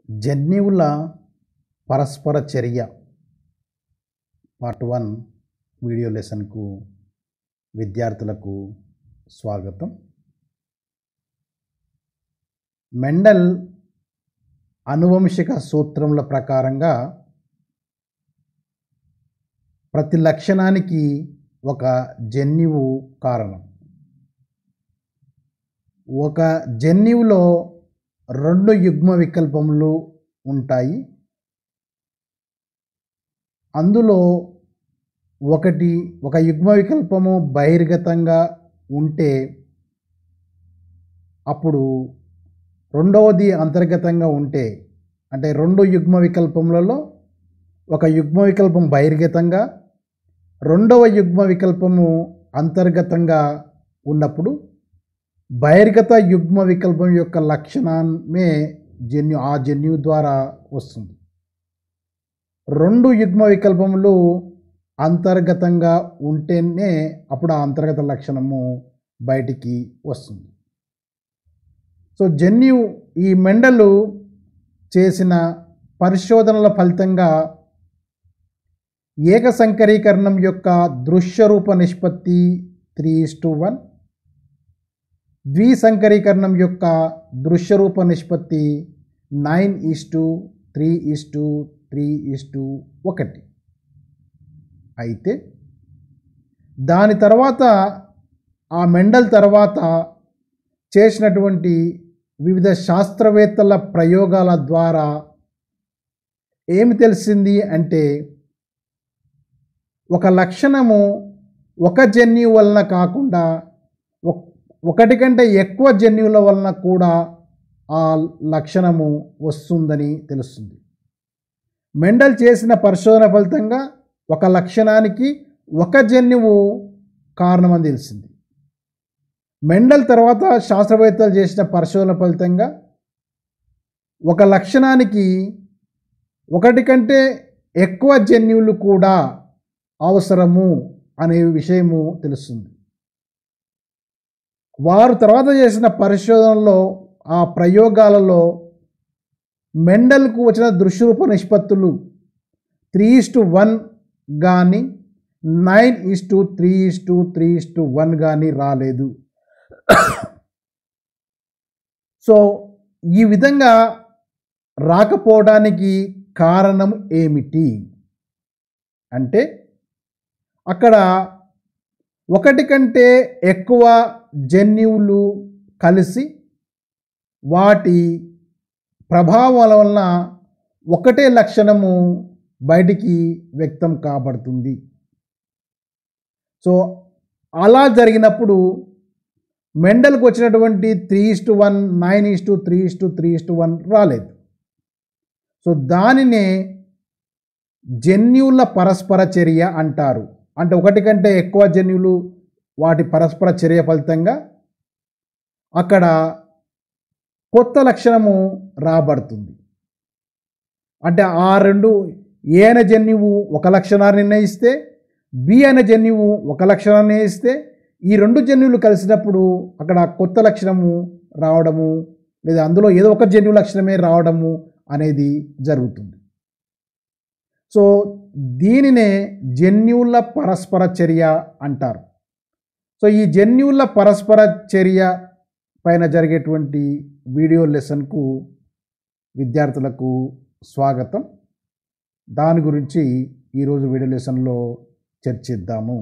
జన్యువుల పరస్పర చర్య పార్ట్ వన్ వీడియో లెసన్కు విద్యార్థులకు స్వాగతం మెండల్ అనువంశిక సూత్రముల ప్రకారంగా ప్రతి లక్షణానికి ఒక జన్యువు కారణం ఒక జన్యువులో రెండు యుగ్మ వికల్పములు ఉంటాయి అందులో ఒకటి ఒక యుగ్మ వికల్పము బహిర్గతంగా ఉంటే అప్పుడు రెండవది అంతర్గతంగా ఉంటే అంటే రెండు యుగ్మ వికల్పములలో ఒక యుగ్మ వికల్పం బహిర్గతంగా రెండవ యుగ్మ వికల్పము అంతర్గతంగా ఉన్నప్పుడు బహిర్గత యుగ్మ వికల్పం యొక్క లక్షణమే జన్యు ఆ జన్యువు ద్వారా వస్తుంది రెండు యుగ్మ వికల్పములు అంతర్గతంగా ఉంటేనే అప్పుడు ఆ అంతర్గత లక్షణము బయటికి వస్తుంది సో జన్యువు ఈ మెండలు చేసిన పరిశోధనల ఫలితంగా ఏక సంకరీకరణం యొక్క దృశ్యరూప నిష్పత్తి త్రీ ఇస్ టు వన్ ద్విసంకరీకరణం యొక్క దృశ్యరూప నిష్పత్తి nine is to three is to three is to ఒకటి అయితే దాని తర్వాత ఆ మెండల్ తర్వాత చేసినటువంటి వివిధ శాస్త్రవేత్తల ప్రయోగాల ద్వారా ఏమి తెలిసింది అంటే ఒక లక్షణము ఒక జన్యువు వలన కాకుండా ఒక్- ఒకటి కంటే ఎక్కువ జన్యువుల వలన కూడా ఆ లక్షణము వస్తుందని తెలుస్తుంది మెండల్ చేసిన పరిశోధన ఫలితంగా ఒక లక్షణానికి ఒక జన్యువు కారణమని తెలిసింది మెండల్ తర్వాత శాస్త్రవేత్తలు చేసిన పరిశోధన ఫలితంగా ఒక లక్షణానికి ఒకటి కంటే ఎక్కువ జన్యువులు కూడా అవసరము అనే విషయము తెలుస్తుంది వారు తర్వాత చేసిన పరిశోధనలో ఆ ప్రయోగాలలో మెండల్కు వచ్చిన దృశ్యరూప నిష్పత్తులు త్రీ ఇస్ టు వన్ కానీ nine is to three is to three is to one కానీ రాలేదు సో ఈ విధంగా రాకపోవడానికి కారణం ఏమిటి అంటే అక్కడ ఒకటి కంటే ఎక్కువ జన్యువులు కలిసి వాటి ప్రభావాల వలన ఒకటే లక్షణము బయటికి వ్యక్తం కాబడుతుంది సో అలా జరిగినప్పుడు మెండల్కి వచ్చినటువంటి three is to one nine is to three is to three is to one రాలేదు సో దానినే జన్యువుల పరస్పర చర్య అంటారు అంటే ఒకటి కంటే ఎక్కువ జన్యువులు వాటి పరస్పర చర్య ఫలితంగా అక్కడ కొత్త లక్షణము రాబడుతుంది అంటే ఆ రెండు ఏ అనే జన్యువు ఒక లక్షణాన్ని నిర్ణయిస్తే బి అనే జన్యువు ఒక లక్షణాన్ని నిర్ణయిస్తే ఈ రెండు జన్యువులు కలిసినప్పుడు అక్కడ కొత్త లక్షణము రావడము లేదా అందులో ఏదో ఒక జన్యువు లక్షణమే రావడము అనేది జరుగుతుంది సో దీనినే జన్యువుల పరస్పర చర్య అంటారు సో ఈ జన్యువుల పరస్పర చర్య పైన జరిగేటువంటి వీడియో లెసన్కు విద్యార్థులకు స్వాగతం దాని గురించి ఈరోజు వీడియో లెసన్లో చర్చిద్దాము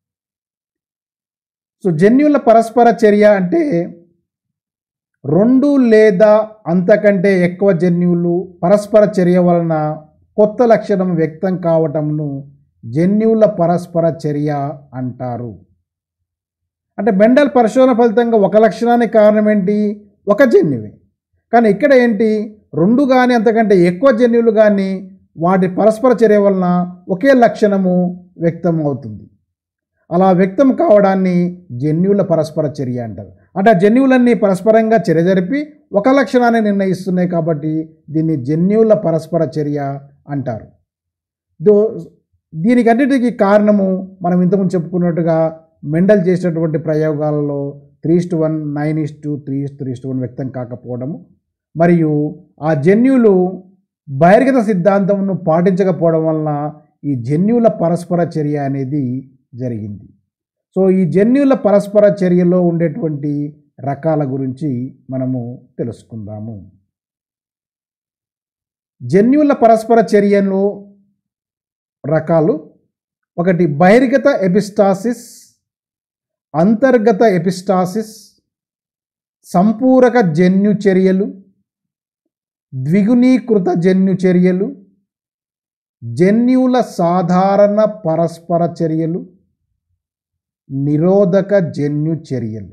సో జన్యువుల పరస్పర చర్య అంటే రెండు లేదా అంతకంటే ఎక్కువ జన్యువులు పరస్పర చర్య వలన కొత్త లక్షణం వ్యక్తం కావటంను జన్యువుల పరస్పర చర్య అంటారు అంటే మెండల్ పరిశోధన ఫలితంగా ఒక లక్షణానికి కారణం ఏంటి ఒక జన్యువే కానీ ఇక్కడ ఏంటి రెండు కానీ అంతకంటే ఎక్కువ జన్యువులు కానీ వాటి పరస్పర చర్య వలన ఒకే లక్షణము వ్యక్తం అవుతుంది అలా వ్యక్తం కావడాన్ని జన్యువుల పరస్పర చర్య అంటారు అంటే ఆ జన్యువులన్నీ పరస్పరంగా చర్య జరిపి ఒక లక్షణాన్ని నిర్ణయిస్తున్నాయి కాబట్టి దీన్ని జన్యువుల పరస్పర చర్య అంటారు దో దీనికన్నిటికీ కారణము మనం ఇంతకుముందు చెప్పుకున్నట్టుగా మెండల్ చేసినటువంటి ప్రయోగాలలో three is to one nine is to three is three is to one వ్యక్తం కాకపోవడము మరియు ఆ జన్యువులు బహిర్గత సిద్ధాంతంను పాటించకపోవడం వలన ఈ జన్యువుల పరస్పర చర్య అనేది జరిగింది సో ఈ జన్యువుల పరస్పర చర్యలో ఉండేటువంటి రకాల గురించి మనము తెలుసుకుందాము జన్యువుల పరస్పర చర్యలో రకాలు ఒకటి బహిర్గత ఎపిస్టాసిస్ అంతర్గత ఎపిస్టాసిస్ సంపూరక జన్యు చర్యలు ద్విగుణీకృత జన్యు చర్యలు జన్యువుల సాధారణ పరస్పర చర్యలు నిరోధక జన్యు చర్యలు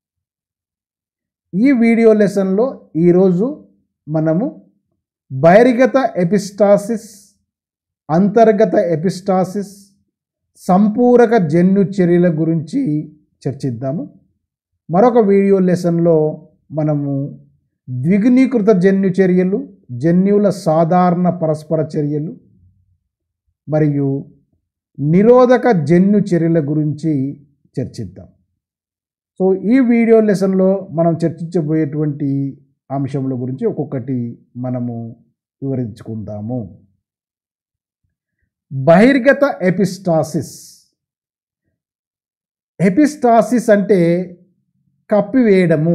ఈ వీడియో లెసన్లో ఈరోజు మనము బహిర్గత ఎపిస్టాసిస్ అంతర్గత ఎపిస్టాసిస్ సంపూరక జన్యు చర్యల గురించి చర్చిద్దాము మరొక వీడియో లెసన్లో మనము ద్విగుణీకృత జన్యు చర్యలు జన్యువుల సాధారణ పరస్పర చర్యలు మరియు నిరోధక జన్యు చర్యల గురించి చర్చిద్దాం సో ఈ వీడియో లెసన్లో మనం చర్చించబోయేటువంటి అంశముల గురించి ఒక్కొక్కటి మనము వివరించుకుందాము బహిర్గత ఎపిస్టాసిస్ ఎపిస్టాసిస్ అంటే కప్పివేయడము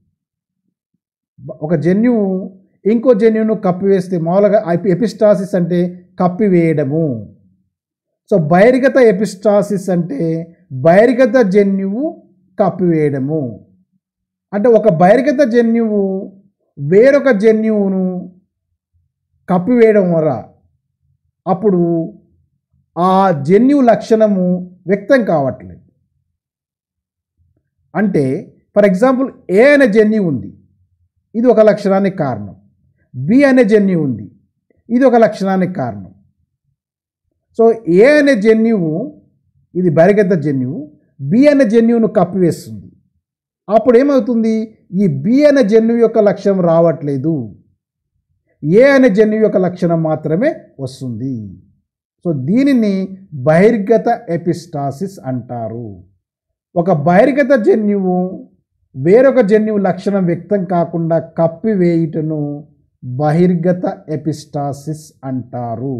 ఒక జన్యువు ఇంకో జన్యువును కప్పివేస్తే మామూలుగా ఎపి- ఎపిస్టాసిస్ అంటే కప్పివేయడము సో బహిర్గత ఎపిస్టాసిస్ అంటే బహిర్గత జన్యువు కప్పివేయడము అంటే ఒక బహిర్గత జన్యువు వేరొక జన్యువును కప్పివేయడం వల్ల అప్పుడు ఆ జన్యు లక్షణము వ్యక్తం కావట్లేదు అంటే ఫర్ ఎగ్జాంపుల్ ఏ అనే జన్యువు ఉంది ఇది ఒక లక్షణానికి కారణం బి అనే జన్యువు ఉంది ఇది ఒక లక్షణానికి కారణం సో ఏ అనే జన్యువు ఇది బరిగద్ద జన్యువు బి అనే జన్యువును కప్పివేస్తుంది అప్పుడు ఏమవుతుంది ఈ బి అనే జన్యువు యొక్క లక్షణం రావట్లేదు ఏ అనే జన్యువు యొక్క లక్షణం మాత్రమే వస్తుంది సో దీనిని బహిర్గత ఎపిస్టాసిస్ అంటారు ఒక బహిర్గత జన్యువు వేరొక జన్యువు లక్షణం వ్యక్తం కాకుండా కప్పివేయుటను బహిర్గత ఎపిస్టాసిస్ అంటారు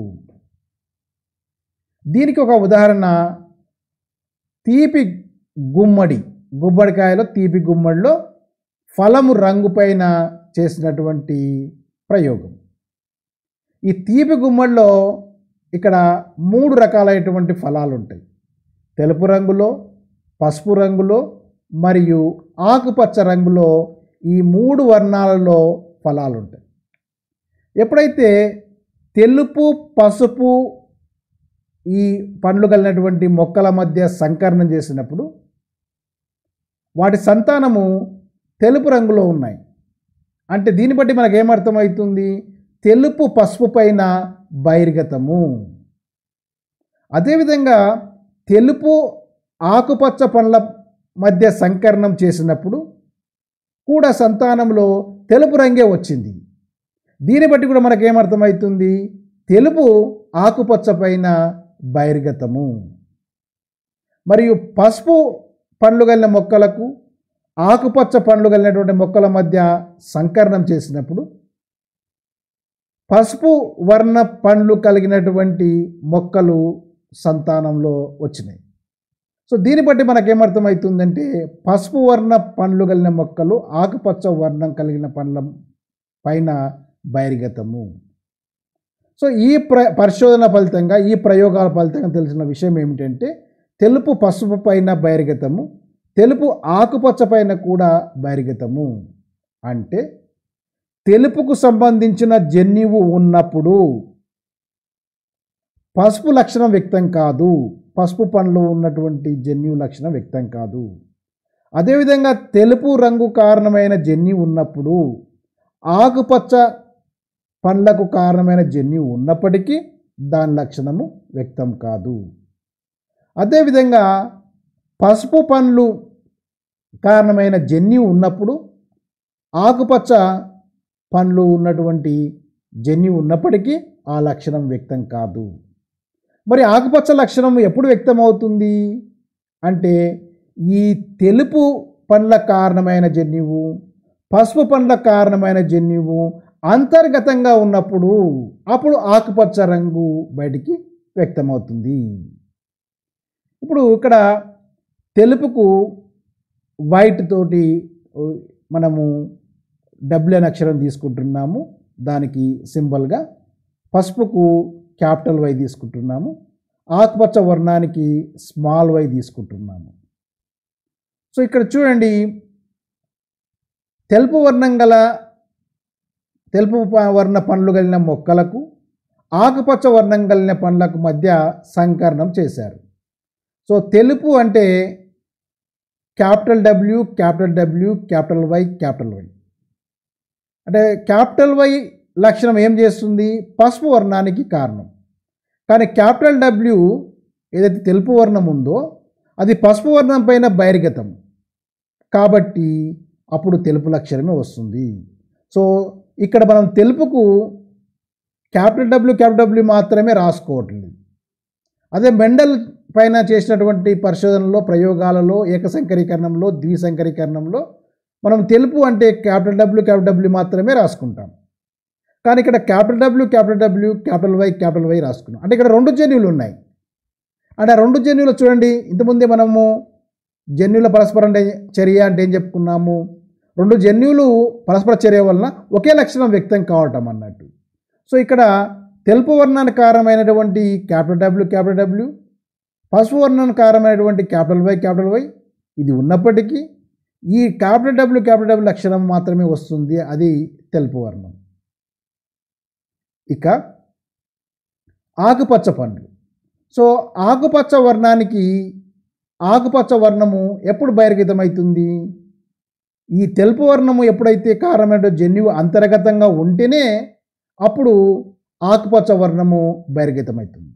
దీనికి ఒక ఉదాహరణ తీపి గుమ్మడి గుమ్మడికాయలో తీపి గుమ్మడిలో ఫలము రంగు పైన చేసినటువంటి ప్రయోగం ఈ తీపి గుమ్మడిలో ఇక్కడ మూడు రకాలైనటువంటి ఫలాలు ఉంటాయి తెలుపు రంగులో పసుపు రంగులో మరియు ఆకుపచ్చ రంగులో ఈ మూడు వర్ణాలలో ఫలాలు ఉంటాయి ఎప్పుడైతే తెలుపు పసుపు ఈ పండ్లు కలిగినటువంటి మొక్కల మధ్య సంకరణం చేసినప్పుడు వాటి సంతానము తెలుపు రంగులో ఉన్నాయి అంటే దీన్ని బట్టి మనకు ఏమర్థమవుతుంది తెలుపు పసుపు పైన బహిర్గతము అదేవిధంగా తెలుపు ఆకుపచ్చ పండ్ల మధ్య సంకరణం చేసినప్పుడు కూడా సంతానంలో తెలుపు రంగే వచ్చింది దీన్ని బట్టి కూడా మనకు ఏమర్థమవుతుంది తెలుపు ఆకుపచ్చ పైన బహిర్గతము మరియు పసుపు పండ్లు కలిగిన మొక్కలకు ఆకుపచ్చ పండ్లు కలిగినటువంటి మొక్కల మధ్య సంకరణం చేసినప్పుడు పసుపు వర్ణ పండ్లు కలిగినటువంటి మొక్కలు సంతానంలో వచ్చినాయి సో దీన్ని బట్టి మనకేమర్థమవుతుందంటే పసుపు వర్ణ పండ్లు కలిగిన మొక్కలు ఆకుపచ్చ వర్ణం కలిగిన పండ్ల పైన బహిర్గతము సో ఈ ప్ర పరిశోధన ఫలితంగా ఈ ప్రయోగాల ఫలితంగా తెలిసిన విషయం ఏమిటంటే తెలుపు పసుపు పైన బహిర్గతము తెలుపు ఆకుపచ్చ పైన కూడా బహిర్గతము అంటే తెలుపుకు సంబంధించిన జన్యువు ఉన్నప్పుడు పసుపు లక్షణం వ్యక్తం కాదు పసుపు పండ్లు ఉన్నటువంటి జన్యు లక్షణం వ్యక్తం కాదు అదేవిధంగా తెలుపు రంగు కారణమైన జన్యు ఉన్నప్పుడు ఆకుపచ్చ పండ్లకు కారణమైన జన్యు ఉన్నప్పటికీ దాని లక్షణము వ్యక్తం కాదు అదేవిధంగా పసుపు పండ్లు కారణమైన జన్యు ఉన్నప్పుడు ఆకుపచ్చ పండ్లు ఉన్నటువంటి జన్యు ఉన్నప్పటికీ ఆ లక్షణం వ్యక్తం కాదు మరి ఆకుపచ్చ లక్షణం ఎప్పుడు వ్యక్తమవుతుంది అంటే ఈ తెలుపు పండ్ల కారణమైన జన్యువు పసుపు పండ్ల కారణమైన జన్యువు అంతర్గతంగా ఉన్నప్పుడు అప్పుడు ఆకుపచ్చ రంగు బయటికి వ్యక్తమవుతుంది ఇప్పుడు ఇక్కడ తెలుపుకు వైట్ తోటి మనము డబ్ల్యూ అనే అక్షరం తీసుకుంటున్నాము దానికి సింబల్గా పసుపుకు క్యాపిటల్ వై తీసుకుంటున్నాము ఆకుపచ్చ వర్ణానికి స్మాల్ వై తీసుకుంటున్నాము సో ఇక్కడ చూడండి తెలుపు వర్ణం గల తెలుపు ప- వర్ణ పండ్లు కలిగిన మొక్కలకు ఆకుపచ్చ వర్ణం కలిగిన పండ్లకు మధ్య సంకరణం చేశారు సో తెలుపు అంటే capital W capital W capital Y capital Y అంటే క్యాపిటల్ వై లక్షణం ఏం చేస్తుంది పసుపు వర్ణానికి కారణం కానీ క్యాపిటల్ డబ్ల్యూ ఏదైతే తెలుపు వర్ణం ఉందో అది పసుపు వర్ణం పైన బహిర్గతం కాబట్టి అప్పుడు తెలుపు లక్షణమే వస్తుంది సో ఇక్కడ మనం తెలుపుకు క్యాపిటల్ డబ్ల్యూ క్యాపిటల్ డబ్ల్యూ మాత్రమే రాసుకోవట్లేదు అదే మెండల్ పైన చేసినటువంటి పరిశోధనలో ప్రయోగాలలో ఏకసంకరీకరణంలో ద్విసంకరీకరణంలో మనం తెలుపు అంటే క్యాపిటల్ డబ్ల్యూ క్యాపిటల్ డబ్ల్యూ మాత్రమే రాసుకుంటాం కానీ ఇక్కడ capital W capital W capital Y capital Y రాసుకున్నాం అంటే ఇక్కడ రెండు జన్యువులు ఉన్నాయి అంటే ఆ రెండు జన్యువులు చూడండి ఇంతకుముందే మనము జన్యువుల పరస్పర అంటే చర్య అంటే ఏం చెప్పుకున్నాము రెండు జన్యువులు పరస్పర చర్య వలన ఒకే లక్షణం వ్యక్తం కావటం అన్నట్టు సో ఇక్కడ తెలుపు వర్ణానికి కారణమైనటువంటి క్యాపిటల్ డబ్ల్యూ క్యాపిటల్ డబ్ల్యూ పసుపు వర్ణానికి కారణమైనటువంటి క్యాపిటల్ వై క్యాపిటల్ వై ఇది ఉన్నప్పటికీ ఈ క్యాపిటల్ డబ్ల్యూ క్యాపిటల్ డబ్ల్యూ లక్షణం మాత్రమే వస్తుంది అది తెలుపు వర్ణం ఇక ఆకుపచ్చ పండ్లు సో ఆకుపచ్చ వర్ణానికి ఆకుపచ్చ వర్ణము ఎప్పుడు బహిర్గతమవుతుంది ఈ తెలుపు వర్ణము ఎప్పుడైతే కారణమైన జన్యువు అంతర్గతంగా ఉంటేనే అప్పుడు ఆకుపచ్చ వర్ణము బహిర్గతమవుతుంది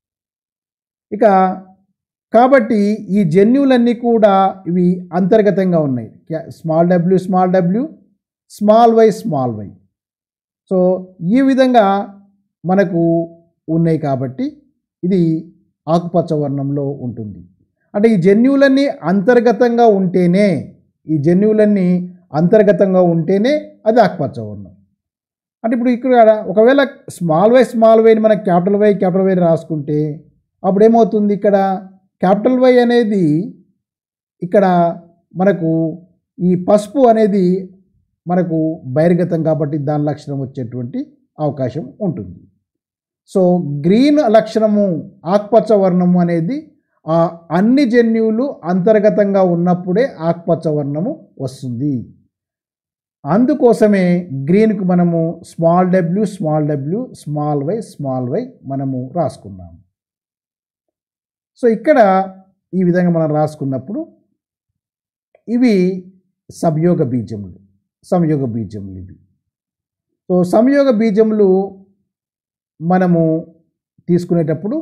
ఇక కాబట్టి ఈ జన్యువులన్నీ కూడా ఇవి అంతర్గతంగా ఉన్నాయి క్యా- small W small W small Y small Y so ఈ విధంగా మనకు ఉన్నాయి కాబట్టి ఇది ఆకుపచ్చ వర్ణంలో ఉంటుంది అంటే ఈ జన్యువులన్నీ అంతర్గతంగా ఉంటేనే ఈ జన్యువులన్నీ అంతర్గతంగా ఉంటేనే అది ఆకుపచ్చ వర్ణం అంటే ఇప్పుడు ఇక్కడ ఒకవేళ స్మాల్ వై స్మాల్ వైని మనం క్యాపిటల్ వై క్యాపిటల్ వై రాసుకుంటే అప్పుడు ఏమవుతుంది ఇక్కడ క్యాపిటల్ వై అనేది ఇక్కడ మనకు ఈ పసుపు అనేది మనకు బహిర్గతం కాబట్టి దాని లక్షణం వచ్చేటువంటి అవకాశం ఉంటుంది సో గ్రీన్ లక్షణము ఆకుపచ్చ వర్ణము అనేది ఆ అన్ని జన్యువులు అంతర్గతంగా ఉన్నప్పుడే ఆకుపచ్చ వర్ణము వస్తుంది అందుకోసమే గ్రీన్కు మనము small W small W small Y small Y మనము రాసుకున్నాము సో ఇక్కడ ఈ విధంగా మనం రాసుకున్నప్పుడు ఇవి సంయోగ బీజములు సంయోగ బీజములు ఇవి సో సంయోగ బీజములు మనము తీసుకునేటప్పుడు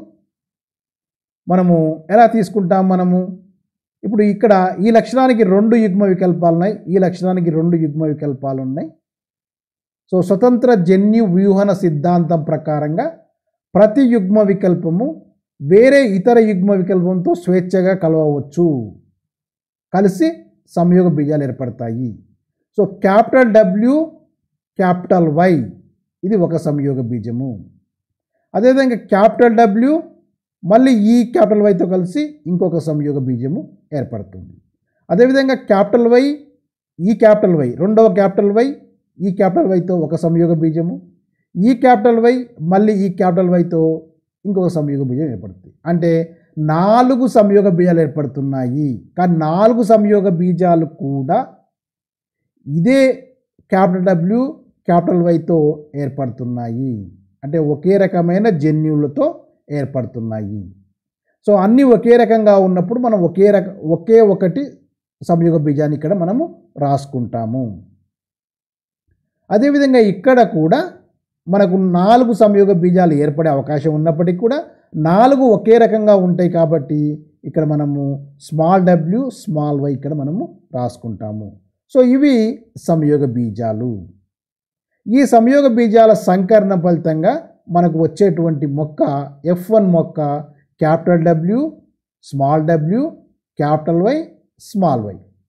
మనము ఎలా తీసుకుంటాం మనము ఇప్పుడు ఇక్కడ ఈ లక్షణానికి రెండు యుగ్మ వికల్పాలు ఉన్నాయి ఈ లక్షణానికి రెండు యుగ్మ వికల్పాలు ఉన్నాయి సో స్వతంత్ర జన్యు వ్యూహన సిద్ధాంతం ప్రకారంగా ప్రతి యుగ్మ వికల్పము వేరే ఇతర యుగ్మ వికల్పంతో స్వేచ్ఛగా కలవవచ్చు కలిసి సంయోగ బీజాలు ఏర్పడతాయి so capital W capital Y ఇది ఒక సంయోగ బీజము అదేవిధంగా క్యాపిటల్ డబ్ల్యూ మళ్ళీ ఈ క్యాపిటల్ వైతో కలిసి ఇంకొక సంయోగ బీజము ఏర్పడుతుంది అదేవిధంగా క్యాపిటల్ వై ఈ క్యాపిటల్ వై రెండవ క్యాపిటల్ వై ఈ క్యాపిటల్ వైతో ఒక సంయోగ బీజము ఈ క్యాపిటల్ వై మళ్ళీ ఈ క్యాపిటల్ వైతో ఇంకొక సంయోగ బీజం ఏర్పడుతుంది అంటే నాలుగు సంయోగ బీజాలు ఏర్పడుతున్నాయి కానీ నాలుగు సంయోగ బీజాలు కూడా ఇదే క్యాపిటల్ డబ్ల్యూ క్యాపిటల్ వైతో ఏర్పడుతున్నాయి అంటే ఒకే రకమైన జన్యువులతో ఏర్పడుతున్నాయి సో అన్నీ ఒకే రకంగా ఉన్నప్పుడు మనం ఒకే రక ఒకే ఒకటి సంయోగ బీజాన్ని ఇక్కడ మనము రాసుకుంటాము అదేవిధంగా ఇక్కడ కూడా మనకు నాలుగు సంయోగ బీజాలు ఏర్పడే అవకాశం ఉన్నప్పటికీ కూడా నాలుగు ఒకే రకంగా ఉంటాయి కాబట్టి ఇక్కడ మనము స్మాల్ డబ్ల్యూ స్మాల్ వై ఇక్కడ మనము రాసుకుంటాము సో ఇవి సంయోగ బీజాలు ఈ సంయోగ బీజాల సంకరణ ఫలితంగా మనకు వచ్చేటువంటి మొక్క ఎఫ్ వన్ మొక్క capital W small W capital Y small Y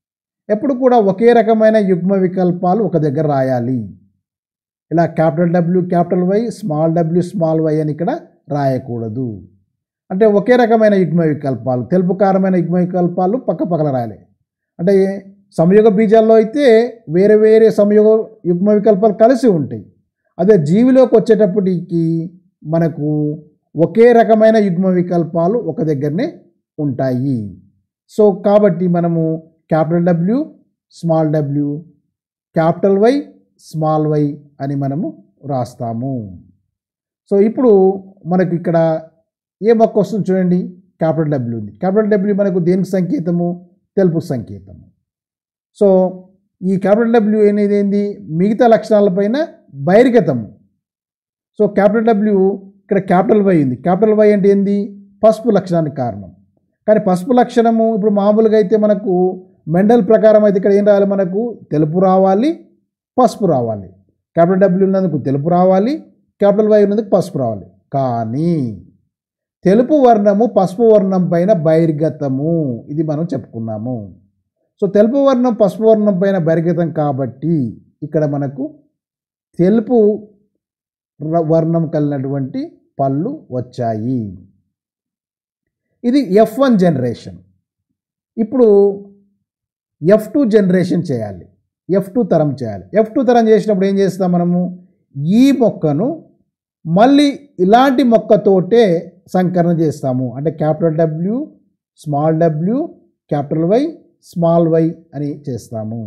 ఎప్పుడు కూడా ఒకే రకమైన యుగ్మ వికల్పాలు ఒక దగ్గర రాయాలి ఇలా capital W capital Y small W small Y అని ఇక్కడ రాయకూడదు అంటే ఒకే రకమైన యుగ్మ వికల్పాలు తెలుపు కారమైన యుగ్మ వికల్పాలు పక్క పక్కన రాయాలి అంటే సంయోగ బీజాల్లో అయితే వేరే వేరే సంయోగ యుగ్మ వికల్పాలు కలిసి ఉంటాయి అదే జీవిలోకి వచ్చేటప్పటికి మనకు ఒకే రకమైన యుగ్మ వికల్పాలు ఒక దగ్గరనే ఉంటాయి సో కాబట్టి మనము capital W small W capital Y small Y అని మనము రాస్తాము సో ఇప్పుడు మనకు ఇక్కడ ఏ మొక్క వస్తుంది చూడండి క్యాపిటల్ డబ్ల్యూ ఉంది క్యాపిటల్ డబ్ల్యూ మనకు దేనికి సంకేతము తెలుపు సంకేతము సో ఈ క్యాపిటల్ డబ్ల్యూ అనేది ఏంది మిగతా లక్షణాలపైన బహిర్గతము సో క్యాపిటల్ డబ్ల్యూ ఇక్కడ క్యాపిటల్ వై ఉంది క్యాపిటల్ వై అంటే ఏంది పసుపు లక్షణానికి కారణం కానీ పసుపు లక్షణము ఇప్పుడు మామూలుగా అయితే మనకు మెండల్ ప్రకారం అయితే ఇక్కడ ఏం రావాలి మనకు తెలుపు రావాలి పసుపు రావాలి క్యాపిటల్ డబ్ల్యూ ఉన్నందుకు తెలుపు రావాలి క్యాపిటల్ వై ఉన్నందుకు పసుపు రావాలి కానీ తెలుపు వర్ణము పసుపు వర్ణం పైన బహిర్గతము ఇది మనం చెప్పుకున్నాము సో తెలుపు వర్ణం పసుపు వర్ణం పైన బహిర్గతం కాబట్టి ఇక్కడ మనకు తెలుపు ర- వర్ణం కలిగినటువంటి పళ్ళు వచ్చాయి ఇది ఎఫ్ వన్ జనరేషన్ ఇప్పుడు ఎఫ్ టూ జనరేషన్ చేయాలి ఎఫ్ టూ తరం చేయాలి ఎఫ్ టూ తరం చేసినప్పుడు ఏం చేస్తాం మనము ఈ మొక్కను మళ్ళీ ఇలాంటి మొక్కతోటే సంకలనం చేస్తాము అంటే capital W small W capital Y small Y అని చేస్తాము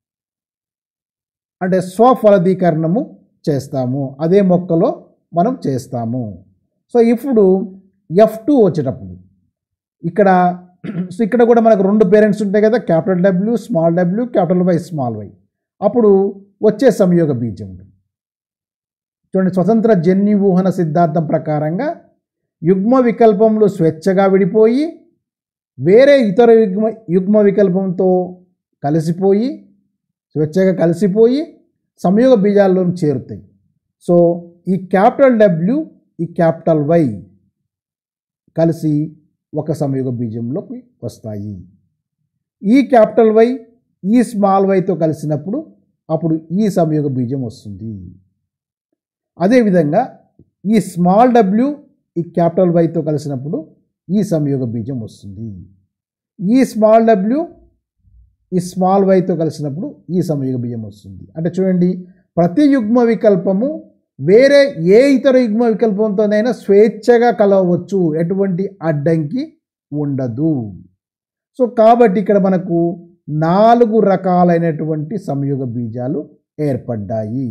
అంటే స్వఫలదీకరణము చేస్తాము అదే మొక్కలో మనం చేస్తాము సో ఇప్పుడు ఎఫ్ టూ వచ్చేటప్పుడు ఇక్కడ సో ఇక్కడ కూడా మనకు రెండు పేరెంట్స్ ఉంటాయి కదా capital W small W capital Y small Y అప్పుడు వచ్చే సంయోగ బీజం ఉంటుంది చూడండి స్వతంత్ర జన్యు ఊహన సిద్ధాంతం ప్రకారంగా యుగ్మ వికల్పములు స్వేచ్ఛగా విడిపోయి వేరే ఇతర యుగ్మ యుగ్మ వికల్పంతో కలిసిపోయి స్వేచ్ఛగా కలిసిపోయి సంయోగ బీజాల్లో చేరుతాయి సో ఈ క్యాపిటల్ డబ్ల్యూ ఈ క్యాపిటల్ వై కలిసి ఒక సంయోగ బీజంలోకి వస్తాయి ఈ క్యాపిటల్ వై ఈ స్మాల్ వైతో కలిసినప్పుడు అప్పుడు ఈ సంయోగ బీజం వస్తుంది అదేవిధంగా ఈ స్మాల్ డబ్ల్యూ ఈ క్యాపిటల్ వైతో కలిసినప్పుడు ఈ సంయోగ బీజం వస్తుంది ఈ స్మాల్ డబ్ల్యూ ఈ స్మాల్ వైతో కలిసినప్పుడు ఈ సంయోగ బీజం వస్తుంది అంటే చూడండి ప్రతి యుగ్మ వికల్పము వేరే ఏ ఇతర యుగ్మ వికల్పంతోనైనా స్వేచ్ఛగా కలవచ్చు ఎటువంటి అడ్డంకి ఉండదు సో కాబట్టి ఇక్కడ మనకు నాలుగు రకాలైనటువంటి సంయోగ బీజాలు ఏర్పడ్డాయి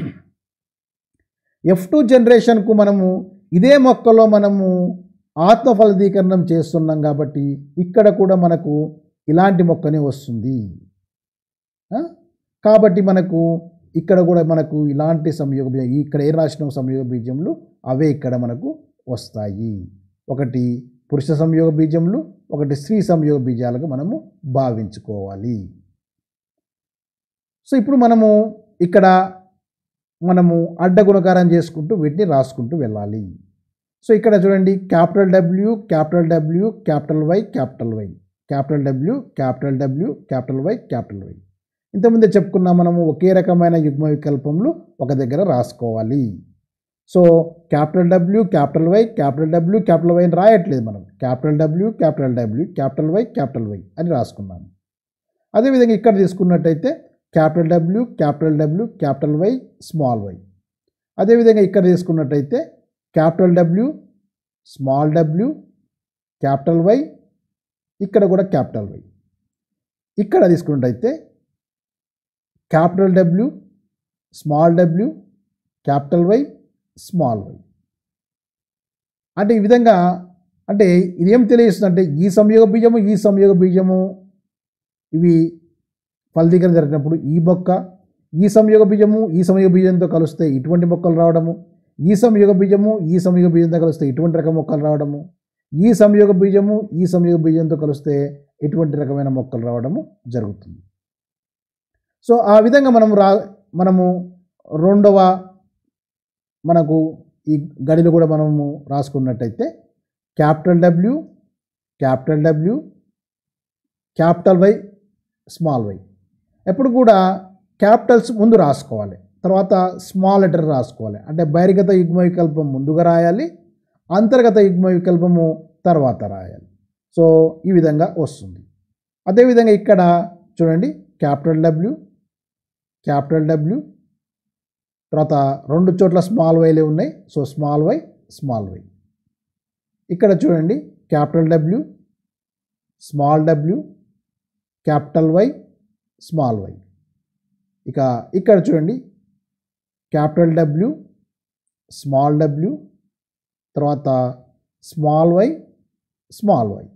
ఎఫ్ టూ జనరేషన్కు మనము ఇదే మొక్కలో మనము ఆత్మఫలదీకరణం చేస్తున్నాం కాబట్టి ఇక్కడ కూడా మనకు ఇలాంటి మొక్కనే వస్తుంది ఆ? కాబట్టి మనకు ఇక్కడ కూడా మనకు ఇలాంటి సంయోగ బీజం ఇక్కడ ఏ రాసిన సంయోగ బీజములు అవే ఇక్కడ మనకు వస్తాయి ఒకటి పురుష సంయోగ బీజములు ఒకటి స్త్రీ సంయోగ బీజాలుగా మనము భావించుకోవాలి సో ఇప్పుడు మనము ఇక్కడ మనము అడ్డగుణకారం చేసుకుంటూ వీటిని రాసుకుంటూ వెళ్ళాలి సో ఇక్కడ చూడండి capital W capital W capital Y capital Y capital W capital W capital Y capital Y ఇంతకుముందే చెప్పుకున్నాం మనము ఒకే రకమైన యుగ్మ వికల్పంలో ఒక దగ్గర రాసుకోవాలి so capital W capital Y capital W capital Y అని రాయట్లేదు మనం capital W capital W capital Y capital Y అని రాసుకున్నాము అదేవిధంగా ఇక్కడ తీసుకున్నట్టయితే capital W capital W capital Y small Y అదేవిధంగా ఇక్కడ తీసుకున్నట్టయితే capital W small W capital Y ఇక్కడ కూడా క్యాపిటల్ వై ఇక్కడ తీసుకున్నట్టయితే capital W small W capital Y small Y అంటే ఈ విధంగా అంటే ఇదేం తెలియజేస్తుందంటే ఈ సంయోగ బీజము ఈ సంయోగ బీజము ఇవి ఫలదీకరణ జరిగినప్పుడు ఈ మొక్క ఈ సంయోగ బీజము ఈ సంయోగ బీజంతో కలిస్తే ఇటువంటి మొక్కలు రావడము ఈ సంయోగ బీజము ఈ సంయోగ బీజంతో కలిస్తే ఇటువంటి రకం మొక్కలు రావడము ఈ సంయోగ బీజము ఈ సంయోగ బీజంతో కలిస్తే ఇటువంటి రకమైన మొక్కలు రావడము జరుగుతుంది సో ఆ విధంగా మనము రా మనము రెండవ మనకు ఈ గడిలో కూడా మనము రాసుకున్నట్టయితే capital W capital W capital Y small Y ఎప్పుడు కూడా క్యాపిటల్స్ ముందు రాసుకోవాలి తర్వాత స్మాల్ లెటర్ రాసుకోవాలి అంటే బహిర్గత యుగ్మ వికల్పం ముందుగా రాయాలి అంతర్గత యుగ్మ వికల్పము తర్వాత రాయాలి సో ఈ విధంగా వస్తుంది అదేవిధంగా ఇక్కడ చూడండి క్యాపిటల్ డబ్ల్యూ క్యాపిటల్ డబ్ల్యూ తర్వాత రెండు చోట్ల స్మాల్ వైలే ఉన్నాయి so small Y small Y ఇక్కడ చూడండి capital W small W capital Y small Y ఇక ఇక్కడ చూడండి క్యాపిటల్ డబ్ల్యూ స్మాల్ డబ్ల్యూ తర్వాత స్మాల్ వై స్మాల్ వై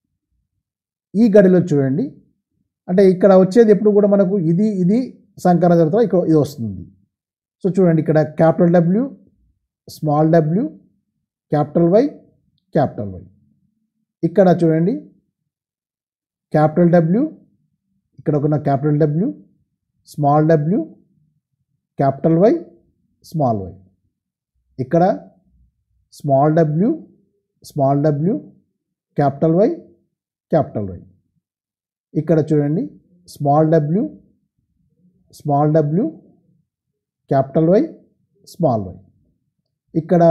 ఈ గడిలో చూడండి అంటే ఇక్కడ వచ్చేది ఎప్పుడు కూడా మనకు ఇది ఇది సంకలన తర్వాత ఇక్కడ ఇది వస్తుంది సో చూడండి ఇక్కడ capital W small W capital Y capital Y ఇక్కడ చూడండి క్యాపిటల్ డబ్ల్యూ ఇక్కడ ఒక capital W small W capital Y small Y ఇక్కడ small W small W capital Y capital Y ఇక్కడ చూడండి small W small W capital Y small Y ఇక్కడ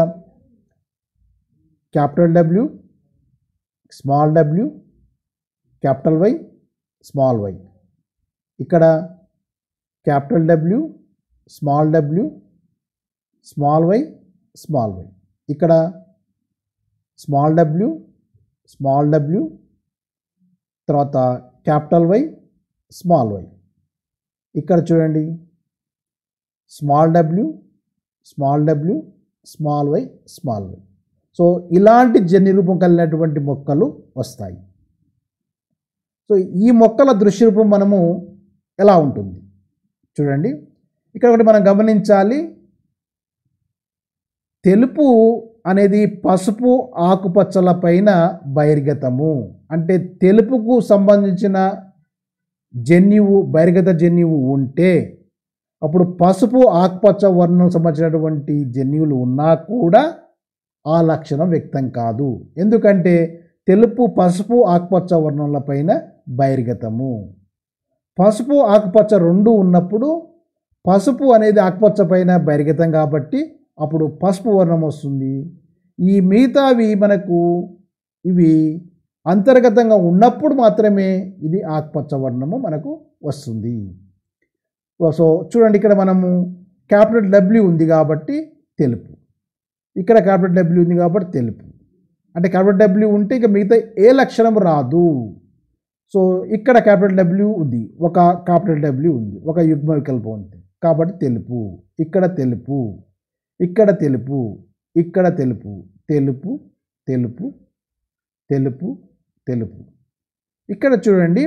capital W small W capital Y small Y ఇక్కడ capital W small W small Y small Y ఇక్కడ small W small W తర్వాత capital Y small Y ఇక్కడ చూడండి small W small W small Y small Y so ఇలాంటి జన్యు రూపం కలిగినటువంటి మొక్కలు వస్తాయి సో ఈ మొక్కల దృశ్య రూపం మనము ఎలా ఉంటుంది చూడండి ఇక్కడ ఒకటి మనం గమనించాలి తెలుపు అనేది పసుపు ఆకుపచ్చల పైన బహిర్గతము అంటే తెలుపుకు సంబంధించిన జన్యువు బహిర్గత జన్యువు ఉంటే అప్పుడు పసుపు ఆకుపచ్చ వర్ణం సంబంధించినటువంటి జన్యువులు ఉన్నా కూడా ఆ లక్షణం వ్యక్తం కాదు ఎందుకంటే తెలుపు పసుపు ఆకుపచ్చ వర్ణంల పైన బహిర్గతము పసుపు ఆకుపచ్చ రెండు ఉన్నప్పుడు పసుపు అనేది ఆకుపచ్చ పైన బహిర్గతం కాబట్టి అప్పుడు పసుపు వర్ణం వస్తుంది ఈ మిగతావి మనకు ఇవి అంతర్గతంగా ఉన్నప్పుడు మాత్రమే ఇది ఆకుపచ్చ వర్ణము మనకు వస్తుంది సో చూడండి ఇక్కడ మనము క్యాపిటల్ డబ్ల్యూ ఉంది కాబట్టి తెలుపు ఇక్కడ క్యాపిటల్ డబ్ల్యూ ఉంది కాబట్టి తెలుపు అంటే క్యాపిటల్ డబ్ల్యూ ఉంటే ఇక మిగతా ఏ లక్షణం రాదు సో ఇక్కడ క్యాపిటల్ డబ్ల్యూ ఉంది ఒక క్యాపిటల్ డబ్ల్యూ ఉంది ఒక యుగ్మ వికల్పం ఉంది కాబట్టి తెలుపు ఇక్కడ తెలుపు ఇక్కడ తెలుపు ఇక్కడ తెలుపు తెలుపు తెలుపు తెలుపు తెలుపు ఇక్కడ చూడండి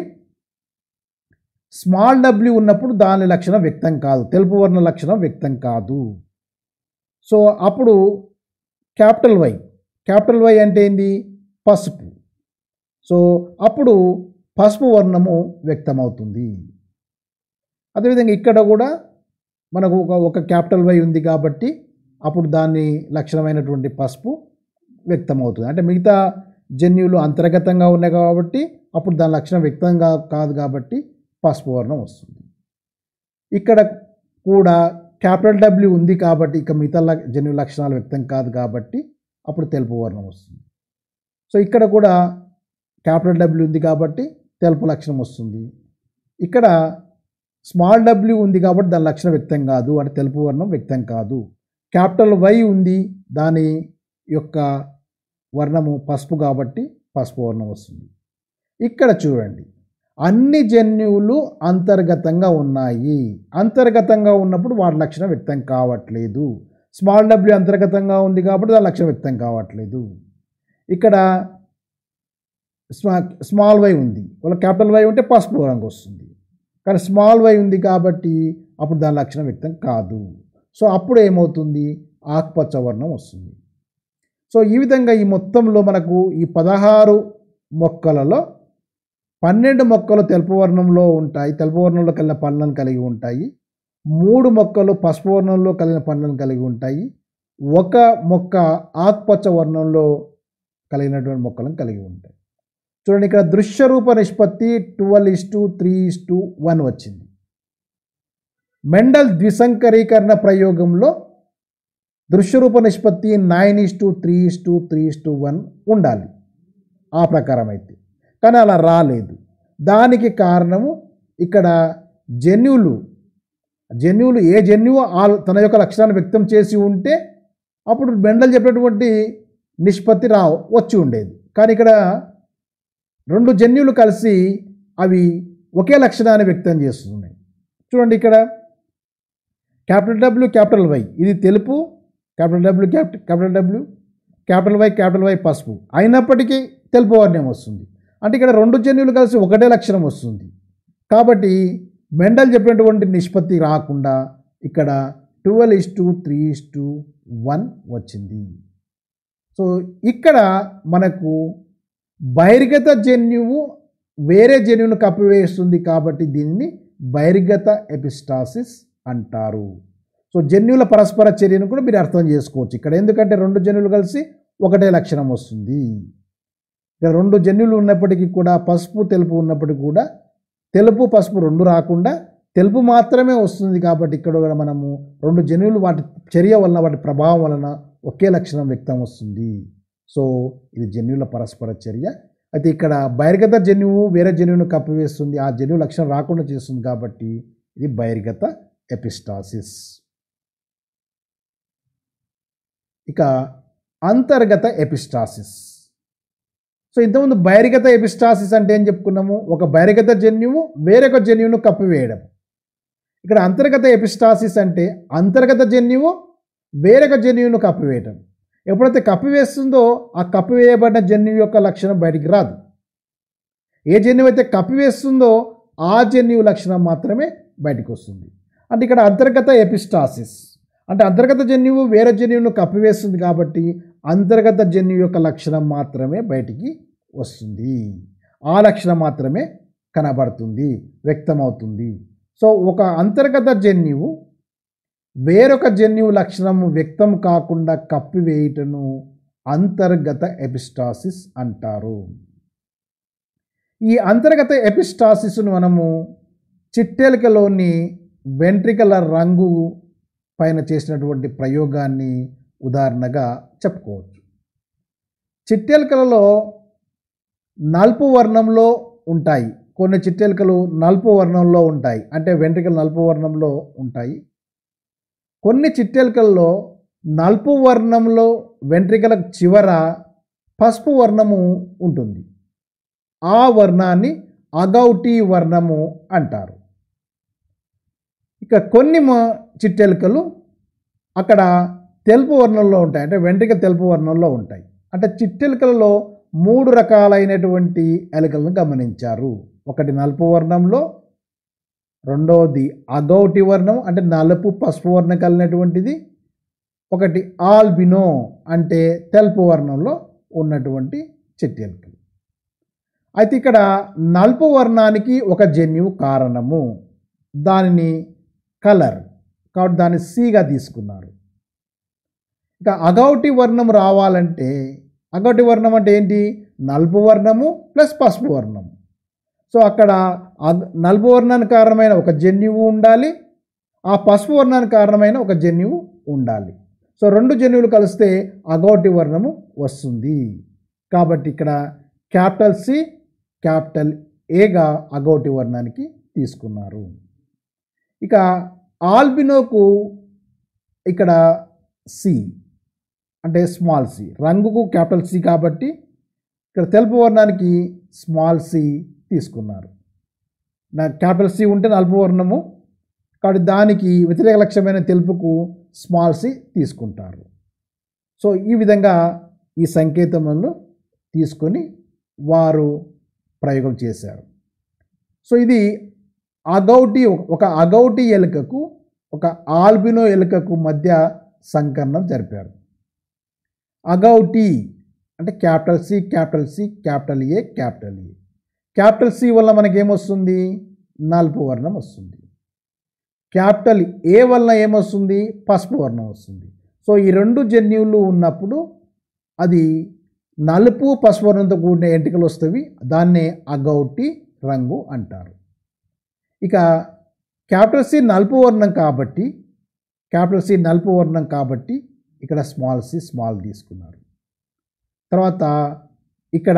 స్మాల్ డబ్ల్యూ ఉన్నప్పుడు దాని లక్షణం వ్యక్తం కాదు తెలుపు వర్ణ లక్షణం వ్యక్తం కాదు సో అప్పుడు క్యాపిటల్ వై క్యాపిటల్ వై అంటే ఏంది పసుపు సో అప్పుడు పసుపు వర్ణము వ్యక్తమవుతుంది అదేవిధంగా ఇక్కడ కూడా మనకు ఒక ఒక క్యాపిటల్ వై ఉంది కాబట్టి అప్పుడు దాని లక్షణమైనటువంటి పసుపు వ్యక్తమవుతుంది అంటే మిగతా జన్యువులు అంతర్గతంగా ఉన్నాయి కాబట్టి అప్పుడు దాని లక్షణం వ్యక్తంగా కాదు కాబట్టి పసుపు వర్ణం వస్తుంది ఇక్కడ కూడా క్యాపిటల్ డబ్ల్యూ ఉంది కాబట్టి ఇక మిగతా ల- జన్యు లక్షణాలు వ్యక్తం కాదు కాబట్టి అప్పుడు తెలుపు వర్ణం వస్తుంది సో ఇక్కడ కూడా క్యాపిటల్ డబ్ల్యూ ఉంది కాబట్టి తెలుపు లక్షణం వస్తుంది ఇక్కడ స్మాల్ డబ్ల్యూ ఉంది కాబట్టి దాని లక్షణం వ్యక్తం కాదు అంటే తెలుపు వర్ణం వ్యక్తం కాదు క్యాపిటల్ వై ఉంది దాని యొక్క వర్ణము పసుపు కాబట్టి పసుపు వర్ణం వస్తుంది ఇక్కడ చూడండి అన్ని జన్యువులు అంతర్గతంగా ఉన్నాయి అంతర్గతంగా ఉన్నప్పుడు వాటి లక్షణం వ్యక్తం కావట్లేదు స్మాల్ డబ్ల్యూ అంతర్గతంగా ఉంది కాబట్టి దాని లక్షణం వ్యక్తం కావట్లేదు ఇక్కడ స్మా స్మాల్ వై ఉంది వాళ్ళ క్యాపిటల్ వై ఉంటే పసుపు రంగు వస్తుంది కానీ స్మాల్ వై ఉంది కాబట్టి అప్పుడు దాని లక్షణం వ్యక్తం కాదు సో అప్పుడు ఏమవుతుంది ఆకుపచ్చ వర్ణం వస్తుంది సో ఈ విధంగా ఈ మొత్తంలో మనకు ఈ పదహారు మొక్కలలో పన్నెండు మొక్కలు తెలుపు వర్ణంలో ఉంటాయి తెలుపు వర్ణంలో కలిగిన పండ్లను కలిగి ఉంటాయి మూడు మొక్కలు పసుపు వర్ణంలో కలిగిన పండ్లను కలిగి ఉంటాయి ఒక మొక్క ఆకుపచ్చ వర్ణంలో కలిగినటువంటి మొక్కలను కలిగి ఉంటాయి చూడండి ఇక్కడ దృశ్య రూప నిష్పత్తి twelve is to three is to one వచ్చింది మెండల్ ద్విసంకరీకరణ ప్రయోగంలో దృశ్యరూప నిష్పత్తి nine is to three is to three is to one ఉండాలి ఆ ప్రకారం అయితే కానీ అలా రాలేదు దానికి కారణము ఇక్కడ జన్యువులు జన్యువులు ఏ జన్యువు ఆ తన యొక్క లక్షణాన్ని వ్యక్తం చేసి ఉంటే అప్పుడు మెండల్ చెప్పినటువంటి నిష్పత్తి రా వచ్చి ఉండేది కానీ ఇక్కడ రెండు జన్యువులు కలిసి అవి ఒకే లక్షణాన్ని వ్యక్తం చేస్తున్నాయి చూడండి ఇక్కడ క్యాపిటల్ డబ్ల్యూ క్యాపిటల్ వై ఇది తెలుపు capital W capital capital W capital Y capital Y పసుపు అయినప్పటికీ తెలుపు వర్ణం వస్తుంది అంటే ఇక్కడ రెండు జన్యువులు కలిసి ఒకటే లక్షణం వస్తుంది కాబట్టి మెండల్ చెప్పినటువంటి నిష్పత్తి రాకుండా ఇక్కడ twelve is to three is to one వచ్చింది సో ఇక్కడ మనకు బహిర్గత జన్యువు వేరే జన్యువును కప్పివేస్తుంది కాబట్టి దీనిని బహిర్గత ఎపిస్టాసిస్ అంటారు సో జన్యువుల పరస్పర చర్యను కూడా మీరు అర్థం చేసుకోవచ్చు ఇక్కడ ఎందుకంటే రెండు జన్యువులు కలిసి ఒకటే లక్షణం వస్తుంది ఇక్కడ రెండు జన్యువులు ఉన్నప్పటికీ కూడా పసుపు తెలుపు ఉన్నప్పటికీ కూడా తెలుపు పసుపు రెండు రాకుండా తెలుపు మాత్రమే వస్తుంది కాబట్టి ఇక్కడ కూడా మనము రెండు జన్యువులు వాటి చర్య వలన వాటి ప్రభావం వలన ఒకే లక్షణం వ్యక్తం వస్తుంది సో ఇది జన్యువుల పరస్పర చర్య అయితే ఇక్కడ బహిర్గత జన్యువు వేరే జన్యువును కప్పివేస్తుంది ఆ జన్యువు లక్షణం రాకుండా చేస్తుంది కాబట్టి ఇది బహిర్గత ఎపిస్టాసిస్ ఇక అంతర్గత ఎపిస్టాసిస్ సో ఇంతకుముందు బహిర్గత ఎపిస్టాసిస్ అంటే ఏం చెప్పుకున్నాము ఒక బహిర్గత జన్యువు వేరొక జన్యువును కప్పివేయడం ఇక్కడ అంతర్గత ఎపిస్టాసిస్ అంటే అంతర్గత జన్యువు వేరొక జన్యువును కప్పివేయటం ఎప్పుడైతే కప్పివేస్తుందో ఆ కప్పివేయబడిన జన్యువు యొక్క లక్షణం బయటికి రాదు ఏ జన్యువు అయితే కప్పివేస్తుందో ఆ జన్యువు లక్షణం మాత్రమే బయటకు వస్తుంది అంటే ఇక్కడ అంతర్గత ఎపిస్టాసిస్ అంటే అంతర్గత జన్యువు వేరే జన్యువును కప్పివేస్తుంది కాబట్టి అంతర్గత జన్యువు యొక్క లక్షణం మాత్రమే బయటికి వస్తుంది ఆ లక్షణం మాత్రమే కనబడుతుంది వ్యక్తమవుతుంది సో ఒక అంతర్గత జన్యువు వేరొక జన్యువు లక్షణం వ్యక్తం కాకుండా కప్పివేయుటను అంతర్గత ఎపిస్టాసిస్ అంటారు ఈ అంతర్గత ఎపిస్టాసిస్ను మనము చిట్టెలికలోని వెంట్రికల రంగు పైన చేసినటువంటి ప్రయోగాన్ని ఉదాహరణగా చెప్పుకోవచ్చు చిట్టెలికలలో నలుపు వర్ణంలో ఉంటాయి కొన్ని చిట్టెలికలు నలుపు వర్ణంలో ఉంటాయి అంటే వెంట్రికలు నలుపు వర్ణంలో ఉంటాయి కొన్ని చిట్టెలికల్లో నలుపు వర్ణంలో వెంట్రికల చివర పసుపు వర్ణము ఉంటుంది ఆ వర్ణాన్ని అగౌటి వర్ణము అంటారు ఇక కొన్ని మ- చిట్టెలుకలు అక్కడ తెలుపు వర్ణంలో ఉంటాయి అంటే వెంట్రిక తెలుపు వర్ణంలో ఉంటాయి అంటే చిట్టెలుకలలో మూడు రకాలైనటువంటి ఎలుకలను గమనించారు ఒకటి నలుపు వర్ణంలో రెండవది అగౌటి వర్ణం అంటే నలుపు పసుపు వర్ణం కలిగినటువంటిది ఒకటి ఆల్బినో అంటే తెలుపు వర్ణంలో ఉన్నటువంటి చిట్టెలుకలు అయితే ఇక్కడ నలుపు వర్ణానికి ఒక జన్యువు కారణము దానిని కలర్ కాబట్టి దాన్ని సిగా తీసుకున్నారు ఇక అగౌటి వర్ణం రావాలంటే అగౌటి వర్ణం అంటే ఏంటి నలుపు వర్ణము ప్లస్ పసుపు వర్ణము సో అక్కడ అగ్- నలుపు వర్ణానికి కారణమైన ఒక జన్యువు ఉండాలి ఆ పసుపు వర్ణానికి కారణమైన ఒక జన్యువు ఉండాలి సో రెండు జన్యువులు కలిస్తే అగౌటి వర్ణము వస్తుంది కాబట్టి ఇక్కడ క్యాపిటల్ సి క్యాపిటల్ ఏగా అగౌటి వర్ణానికి తీసుకున్నారు ఇక ఆల్బినోకు ఇక్కడ సి అంటే స్మాల్ సి రంగుకు క్యాపిటల్ సి కాబట్టి ఇక్కడ తెలుపు వర్ణానికి స్మాల్ సి తీసుకున్నారు నా క్యాపిటల్ సి ఉంటే నలుపు వర్ణము కాబట్టి దానికి వ్యతిరేక లక్ష్యమైన తెలుపుకు స్మాల్ సి తీసుకుంటారు సో ఈ విధంగా ఈ సంకేతములను తీసుకొని వారు ప్రయోగం చేశారు సో ఇది అగౌటి ఒక అగౌటి ఎలుకకు ఒక ఆల్బినో ఎలుకకు మధ్య సంకరణం జరిపారు అగౌటి అంటే capital C capital C capital A capital A capital C వల్ల మనకేమొస్తుంది నలుపు వర్ణం వస్తుంది క్యాపిటల్ ఏ వల్ల ఏమొస్తుంది పసుపు వర్ణం వస్తుంది సో ఈ రెండు జన్యువులు ఉన్నప్పుడు అది నలుపు పసుపు వర్ణంతో కూడిన ఎంటికలు వస్తవి దాన్నే అగౌటి రంగు అంటారు ఇక క్యాపిటల్ సి నలుపు వర్ణం కాబట్టి క్యాపిటల్ సి నలుపు వర్ణం కాబట్టి ఇక్కడ స్మాల్ సి స్మాల్ తీసుకున్నారు తర్వాత ఇక్కడ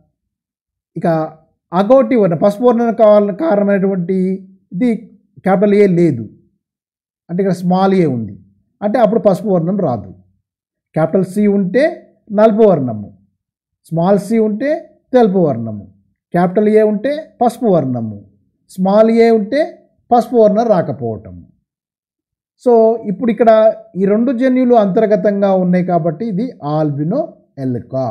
ఇక అగౌటి వర్ణం పసుపు వర్ణం కావాలని కారణమైనటువంటి ఇది క్యాపిటల్ ఏ లేదు అంటే ఇక్కడ స్మాల్ ఏ ఉంది అంటే అప్పుడు పసుపు వర్ణం రాదు క్యాపిటల్ సి ఉంటే నలుపు వర్ణము స్మాల్ సి ఉంటే తెలుపు వర్ణము క్యాపిటల్ ఏ ఉంటే పసుపు వర్ణము స్మాల్ ఏ ఉంటే పసుపు వర్ణం రాకపోవటము సో ఇప్పుడు ఇక్కడ ఈ రెండు జన్యులు అంతర్గతంగా ఉన్నాయి కాబట్టి ఇది ఆల్బినో ఎల్కా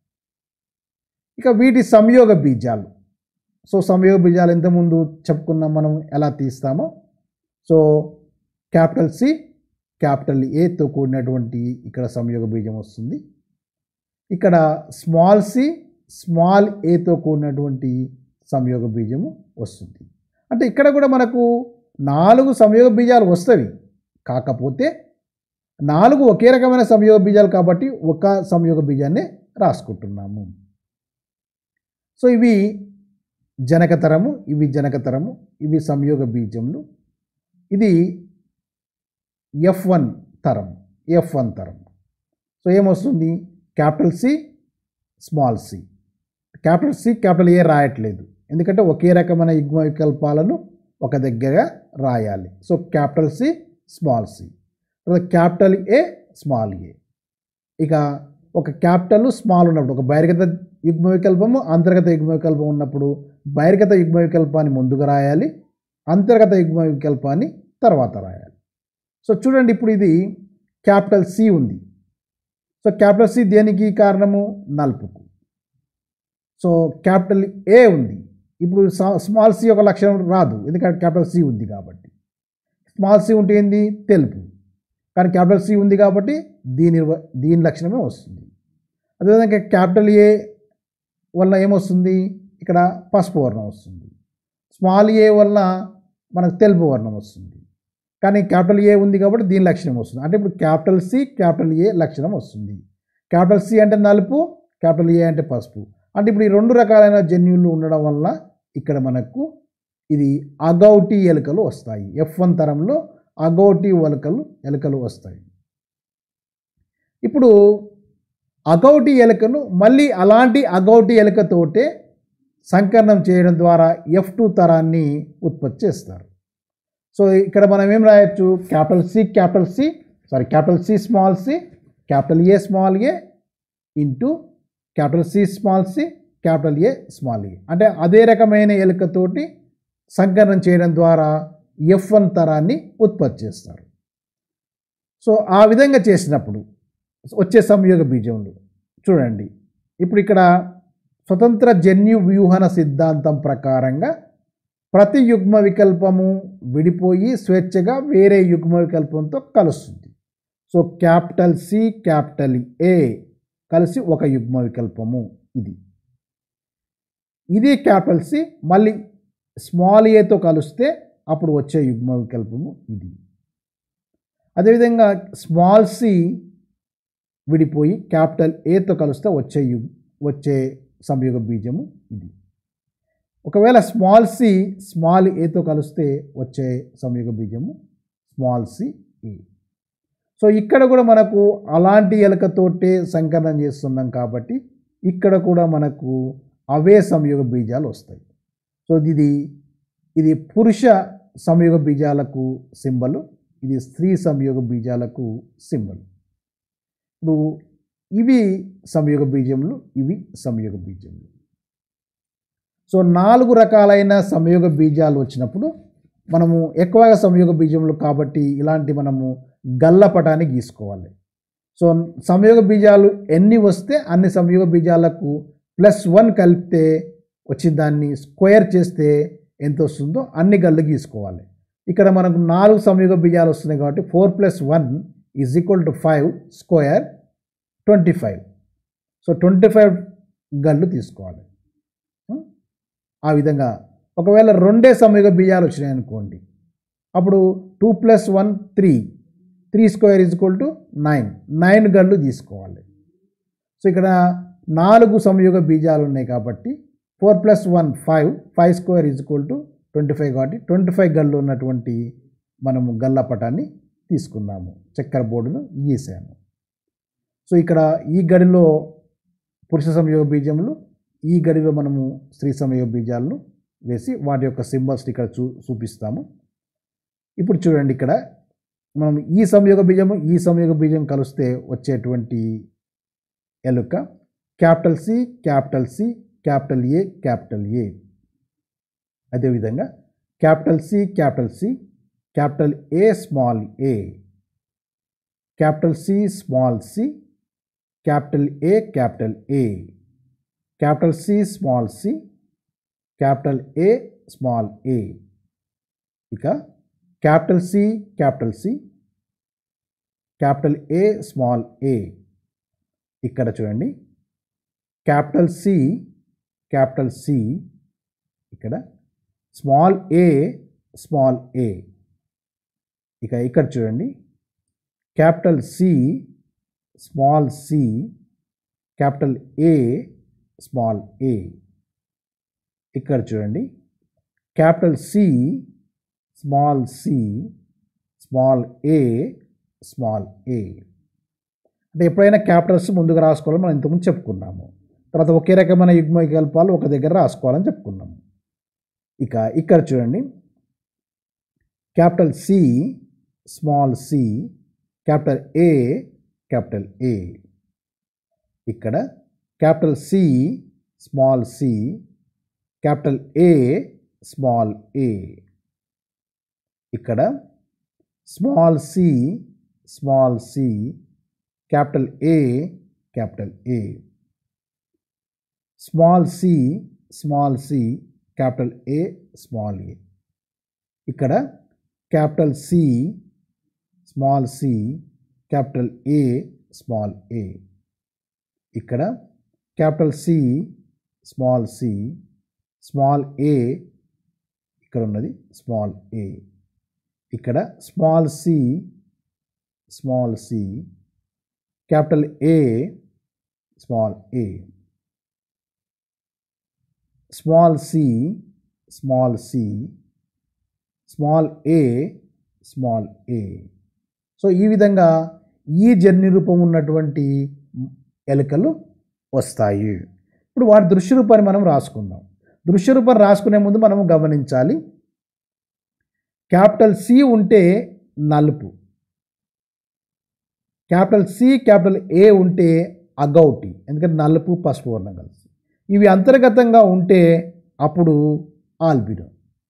ఇక వీటి సంయోగ బీజాలు సో సంయోగ బీజాలు ఇంతకుముందు చెప్పుకున్నాం మనం ఎలా తీస్తామో సో క్యాపిటల్ సి క్యాపిటల్ ఏతో కూడినటువంటి ఇక్కడ సంయోగ బీజం వస్తుంది ఇక్కడ స్మాల్ సి స్మాల్ ఏతో కూడినటువంటి సంయోగ బీజము వస్తుంది అంటే ఇక్కడ కూడా మనకు నాలుగు సంయోగ బీజాలు వస్తవి కాకపోతే నాలుగు ఒకే రకమైన సంయోగ బీజాలు కాబట్టి ఒక సంయోగ బీజాన్ని రాసుకుంటున్నాము సో ఇవి జనకతరము ఇవి జనకతరము ఇవి సంయోగ బీజములు ఇది ఎఫ్ వన్ తరం ఎఫ్ వన్ తరం సో ఏమొస్తుంది capital C small C capital C capital A రాయట్లేదు ఎందుకంటే ఒకే రకమైన యుగ్మ వికల్పాలను ఒక దగ్గర రాయాలి so capital C small C తర్వాత క్యాపిటల్ ఏ స్మాల్ ఏ ఇక ఒక క్యాపిటల్ స్మాల్ ఉన్నప్పుడు ఒక బహిర్గత యుగ్మ వికల్పము అంతర్గత యుగ్మ వికల్పం ఉన్నప్పుడు బహిర్గత యుగ్మ వికల్పాన్ని ముందుగా రాయాలి అంతర్గత యుగ్మ వికల్పాన్ని తర్వాత రాయాలి సో చూడండి ఇప్పుడు ఇది క్యాపిటల్ సి ఉంది సో క్యాపిటల్ సి దేనికి కారణము నలుపుకు సో క్యాపిటల్ ఏ ఉంది ఇప్పుడు స్మాల్ సి ఒక లక్షణం రాదు ఎందుకంటే క్యాపిటల్ సి ఉంది కాబట్టి స్మాల్ సి ఉంటే ఏంది తెలుపు కానీ క్యాపిటల్ సి ఉంది కాబట్టి దీని దీని లక్షణమే వస్తుంది అదేవిధంగా క్యాపిటల్ ఏ వల్ల ఏమొస్తుంది ఇక్కడ పసుపు వర్ణం వస్తుంది స్మాల్ ఏ వల్ల మనకు తెలుపు వర్ణం వస్తుంది కానీ క్యాపిటల్ ఏ ఉంది కాబట్టి దీని లక్షణం వస్తుంది అంటే ఇప్పుడు క్యాపిటల్ సి క్యాపిటల్ ఏ లక్షణం వస్తుంది క్యాపిటల్ సి అంటే నలుపు క్యాపిటల్ ఏ అంటే పసుపు అంటే ఇప్పుడు ఈ రెండు రకాలైన జన్యువులు ఉండడం వల్ల ఇక్కడ మనకు ఇది అగౌటి ఎలుకలు వస్తాయి ఎఫ్ వన్ తరంలో అగౌటి ఎలుకలు ఎలుకలు వస్తాయి ఇప్పుడు అగౌటి ఎలుకను మళ్ళీ అలాంటి అగౌటి ఎలుకతోటే సంకలనం చేయడం ద్వారా ఎఫ్ టూ తరాన్ని ఉత్పత్తి చేస్తారు సో ఇక్కడ మనం ఏం రాయొచ్చు capital C capital C sorry capital C small C capital A small A into capital C small C capital A small A అంటే అదే రకమైన ఎలుకతోటి సంకలనం చేయడం ద్వారా ఎఫ్ వన్ తరాన్ని ఉత్పత్తి చేస్తారు సో ఆ విధంగా చేసినప్పుడు వచ్చే సంయోగ బీజములు చూడండి ఇప్పుడు ఇక్కడ స్వతంత్ర జన్యు వ్యూహన సిద్ధాంతం ప్రకారంగా ప్రతి యుగ్మ వికల్పము విడిపోయి స్వేచ్ఛగా వేరే యుగ్మ వికల్పంతో కలుస్తుంది so capital C capital A కలిసి ఒక యుగ్మ వికల్పము ఇది ఇది క్యాపిటల్ సి మళ్ళీ స్మాల్ ఏతో కలిస్తే అప్పుడు వచ్చే యుగ్మ వికల్పము ఇది అదేవిధంగా స్మాల్ సి విడిపోయి క్యాపిటల్ ఏతో కలిస్తే వచ్చే యు వచ్చే సంయోగ బీజము ఇది ఒకవేళ స్మాల్ సి స్మాల్ ఏతో కలిస్తే వచ్చే సంయోగ బీజము స్మాల్ సి ఏ సో ఇక్కడ కూడా మనకు అలాంటి ఎలకతోటే సంకలనం చేస్తున్నాం కాబట్టి ఇక్కడ కూడా మనకు అవే సంయోగ బీజాలు వస్తాయి సో ఇది ఇది పురుష సంయోగ బీజాలకు సింబల్ ఇది స్త్రీ సంయోగ బీజాలకు సింబల్ ఇప్పుడు ఇవి సంయోగ బీజములు ఇవి సంయోగ బీజములు సో నాలుగు రకాలైన సంయోగ బీజాలు వచ్చినప్పుడు మనము ఎక్కువగా సంయోగ బీజములు కాబట్టి ఇలాంటి మనము గల్లపటాన్ని గీసుకోవాలి సో సంయోగ బీజాలు ఎన్ని వస్తే అన్ని సంయోగ బీజాలకు ప్లస్ వన్ కలిపితే వచ్చి దాన్ని స్క్వేర్ చేస్తే ఎంత వస్తుందో అన్ని గళ్ళు గీసుకోవాలి ఇక్కడ మనకు నాలుగు సంయోగ బీజాలు వస్తున్నాయి కాబట్టి four plus one is equal to five square twenty five so twenty five గళ్ళు తీసుకోవాలి ఆ విధంగా ఒకవేళ రెండే సంయోగ బీజాలు వచ్చినాయి అనుకోండి అప్పుడు two plus one three three square is equal to nine nine గళ్ళు తీసుకోవాలి సో ఇక్కడ నాలుగు సంయోగ బీజాలు ఉన్నాయి కాబట్టి four plus one five five square is equal to twenty five కాబట్టి ట్వంటీ ఫైవ్ గల్లు ఉన్నటువంటి మనము గల్లపటాన్ని తీసుకున్నాము చక్కెర బోర్డును గీసాము సో ఇక్కడ ఈ గడిలో పురుష సంయోగ బీజములు ఈ గడిలో మనము స్త్రీ సంయోగ బీజాలను వేసి వాటి యొక్క సింబల్స్ ఇక్కడ చూ చూపిస్తాము ఇప్పుడు చూడండి ఇక్కడ మనం ఈ సంయోగ బీజము ఈ సంయోగ బీజం కలిస్తే వచ్చేటువంటి ఎలుక capital C capital C capital A capital A అదేవిధంగా capital C capital C capital A small A capital C small C capital A capital A capital C small C capital A small A ఇక capital C capital C capital A small A ఇక్కడ చూడండి capital C capital C ఇక్కడ small A small A ఇక ఇక్కడ చూడండి capital C small C capital A small A ఇక్కడ చూడండి capital C small C small A small A అంటే ఎప్పుడైనా క్యాపిటల్స్ ముందుగా రాసుకోవాలని మనం ఇంతకుముందు చెప్పుకున్నాము తర్వాత ఒకే రకమైన యుగ్మ వికల్పాలు ఒక దగ్గర రాసుకోవాలని చెప్పుకున్నాము ఇక ఇక్కడ చూడండి capital C small C capital A capital A ఇక్కడ capital C small C capital A small A ఇక్కడ small C small C capital A capital A small C small C capital A small A ఇక్కడ capital C small C capital A small A ఇక్కడ capital C small C small A ఇక్కడ ఉన్నది small A ఇక్కడ small C small C capital A small A small C small C small A small A so ఈ విధంగా ఈ జర్ని రూపం ఉన్నటువంటి ఎలుకలు వస్తాయి ఇప్పుడు వాటి దృశ్య రూపాన్ని మనం రాసుకుందాం దృశ్య రూపం రాసుకునే ముందు మనం గమనించాలి క్యాపిటల్ సి ఉంటే నలుపు క్యాపిటల్ సి క్యాపిటల్ ఏ ఉంటే అగౌటి ఎందుకంటే నలుపు పసుపు వర్ణం కలిసి ఇవి అంతర్గతంగా ఉంటే అప్పుడు ఆల్బినో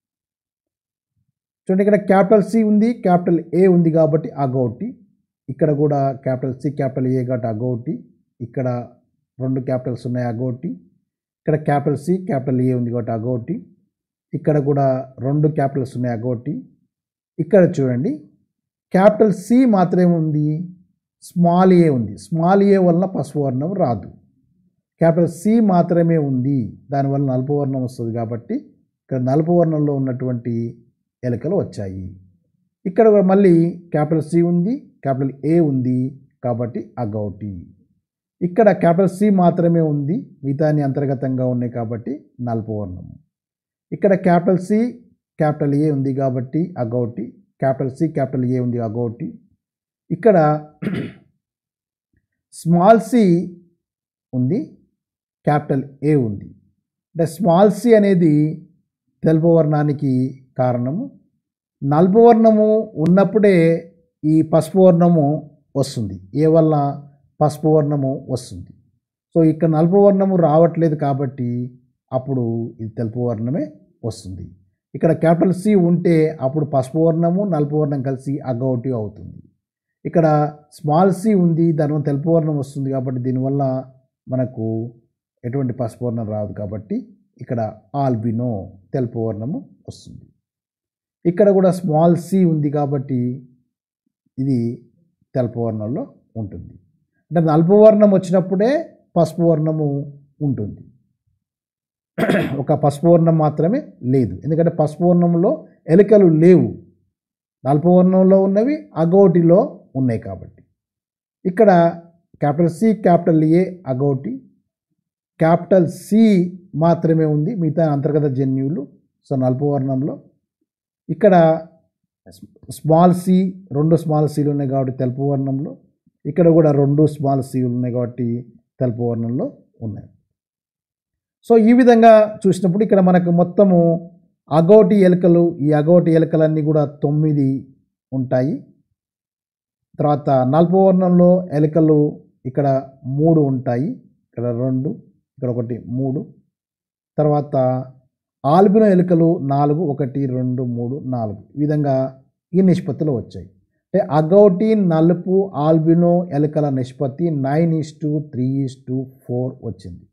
చూడండి ఇక్కడ క్యాపిటల్ సి ఉంది క్యాపిటల్ ఏ ఉంది కాబట్టి అగౌటి ఇక్కడ కూడా క్యాపిటల్ సి క్యాపిటల్ ఏ కాబట్టి అగౌటి ఇక్కడ రెండు క్యాపిటల్స్ ఉన్నాయి అగౌటి ఇక్కడ క్యాపిటల్ సి క్యాపిటల్ ఏ ఉంది కాబట్టి అగౌటి ఇక్కడ కూడా రెండు క్యాపిటల్స్ ఉన్నాయి అగౌటి ఇక్కడ చూడండి క్యాపిటల్ సి మాత్రమే ఉంది స్మాల్ ఏ ఉంది స్మాల్ ఏ వలన పసుపు వర్ణం రాదు క్యాపిటల్ సి మాత్రమే ఉంది దానివల్ల నలుపు వర్ణం వస్తుంది కాబట్టి ఇక్కడ నలుపు వర్ణంలో ఉన్నటువంటి ఎలుకలు వచ్చాయి ఇక్కడ కూడా మళ్ళీ క్యాపిటల్ సి ఉంది క్యాపిటల్ ఏ ఉంది కాబట్టి అగౌటి ఇక్కడ క్యాపిటల్ సి మాత్రమే ఉంది మిగతాన్ని అంతర్గతంగా ఉన్నాయి కాబట్టి నలుపు వర్ణము ఇక్కడ క్యాపిటల్ సి క్యాపిటల్ ఏ ఉంది కాబట్టి agouti capital C capital A ఉంది అగౌటి ఇక్కడ స్మాల్ సి ఉంది క్యాపిటల్ ఏ ఉంది అంటే స్మాల్ సి అనేది తెలుపు వర్ణానికి కారణము నలుపు వర్ణము ఉన్నప్పుడే ఈ పసుపు వర్ణము వస్తుంది ఏ వల్ల పసుపు వర్ణము వస్తుంది సో ఇక్కడ నలుపు వర్ణము రావట్లేదు కాబట్టి అప్పుడు ఇది తెలుపు వర్ణమే వస్తుంది ఇక్కడ క్యాపిటల్ సి ఉంటే అప్పుడు పసుపు వర్ణము నలుపు వర్ణం కలిసి అగౌటి అవుతుంది ఇక్కడ స్మాల్ సి ఉంది దానివల్ల తెలుపు వర్ణం వస్తుంది కాబట్టి దీనివల్ల మనకు ఎటువంటి పసుపు వర్ణం రాదు కాబట్టి ఇక్కడ ఆల్బినో తెలుపు వర్ణము వస్తుంది ఇక్కడ కూడా స్మాల్ సి ఉంది కాబట్టి ఇది తెలుపు వర్ణంలో ఉంటుంది అంటే నలుపు వర్ణం వచ్చినప్పుడే పసుపు వర్ణము ఉంటుంది ఒక పసుపు వర్ణం మాత్రమే లేదు ఎందుకంటే పసుపు వర్ణంలో ఎలుకలు లేవు నలుపు వర్ణంలో ఉన్నవి అగోటిలో ఉన్నాయి కాబట్టి ఇక్కడ capital C capital A agouti capital C మాత్రమే ఉంది మిగతా అంతర్గత జన్యువులు సో నలుపు వర్ణంలో ఇక్కడ స్మాల్ సి రెండు స్మాల్ సీలు ఉన్నాయి కాబట్టి తెలుపు వర్ణంలో ఇక్కడ కూడా రెండు స్మాల్ సీలు ఉన్నాయి కాబట్టి తెలుపు వర్ణంలో ఉన్నాయి సో ఈ విధంగా చూసినప్పుడు ఇక్కడ మనకు మొత్తము అగోటి ఎలుకలు ఈ అగోటి ఎలుకలన్నీ కూడా తొమ్మిది ఉంటాయి తర్వాత నలుపు వర్ణంలో ఎలుకలు ఇక్కడ మూడు ఉంటాయి ఇక్కడ రెండు ఇక్కడ ఒకటి మూడు తర్వాత ఆల్బినో ఎలుకలు నాలుగు ఒకటి రెండు మూడు నాలుగు ఈ విధంగా ఈ నిష్పత్తులు వచ్చాయి అంటే అగౌటి నలుపు ఆల్బినో ఎలుకల నిష్పత్తి nine is to three is to four వచ్చింది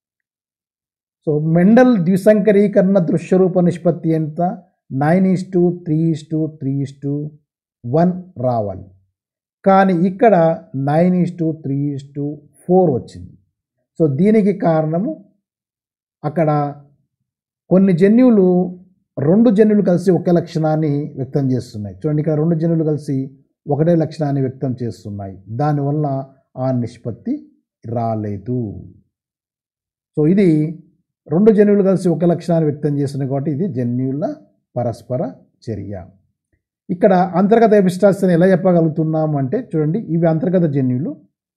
సో మెండల్ ద్విసంకరీకరణ దృశ్యరూప నిష్పత్తి ఎంత nine is to three is to three is to one రావాలి కానీ ఇక్కడ nine is to three is to four వచ్చింది సో దీనికి కారణము అక్కడ కొన్ని జన్యువులు రెండు జన్యువులు కలిసి ఒకే లక్షణాన్ని వ్యక్తం చేస్తున్నాయి చూడండి ఇక్కడ రెండు జన్యువులు కలిసి ఒకటే లక్షణాన్ని వ్యక్తం చేస్తున్నాయి దానివల్ల ఆ నిష్పత్తి రాలేదు సో ఇది రెండు జన్యువులు కలిసి ఒక లక్షణాన్ని వ్యక్తం చేస్తున్నాయి కాబట్టి ఇది జన్యువుల పరస్పర చర్య ఇక్కడ అంతర్గత ఎపిస్టాసిస్ ఎలా చెప్పగలుగుతున్నాం అంటే చూడండి ఇవి అంతర్గత జన్యువులు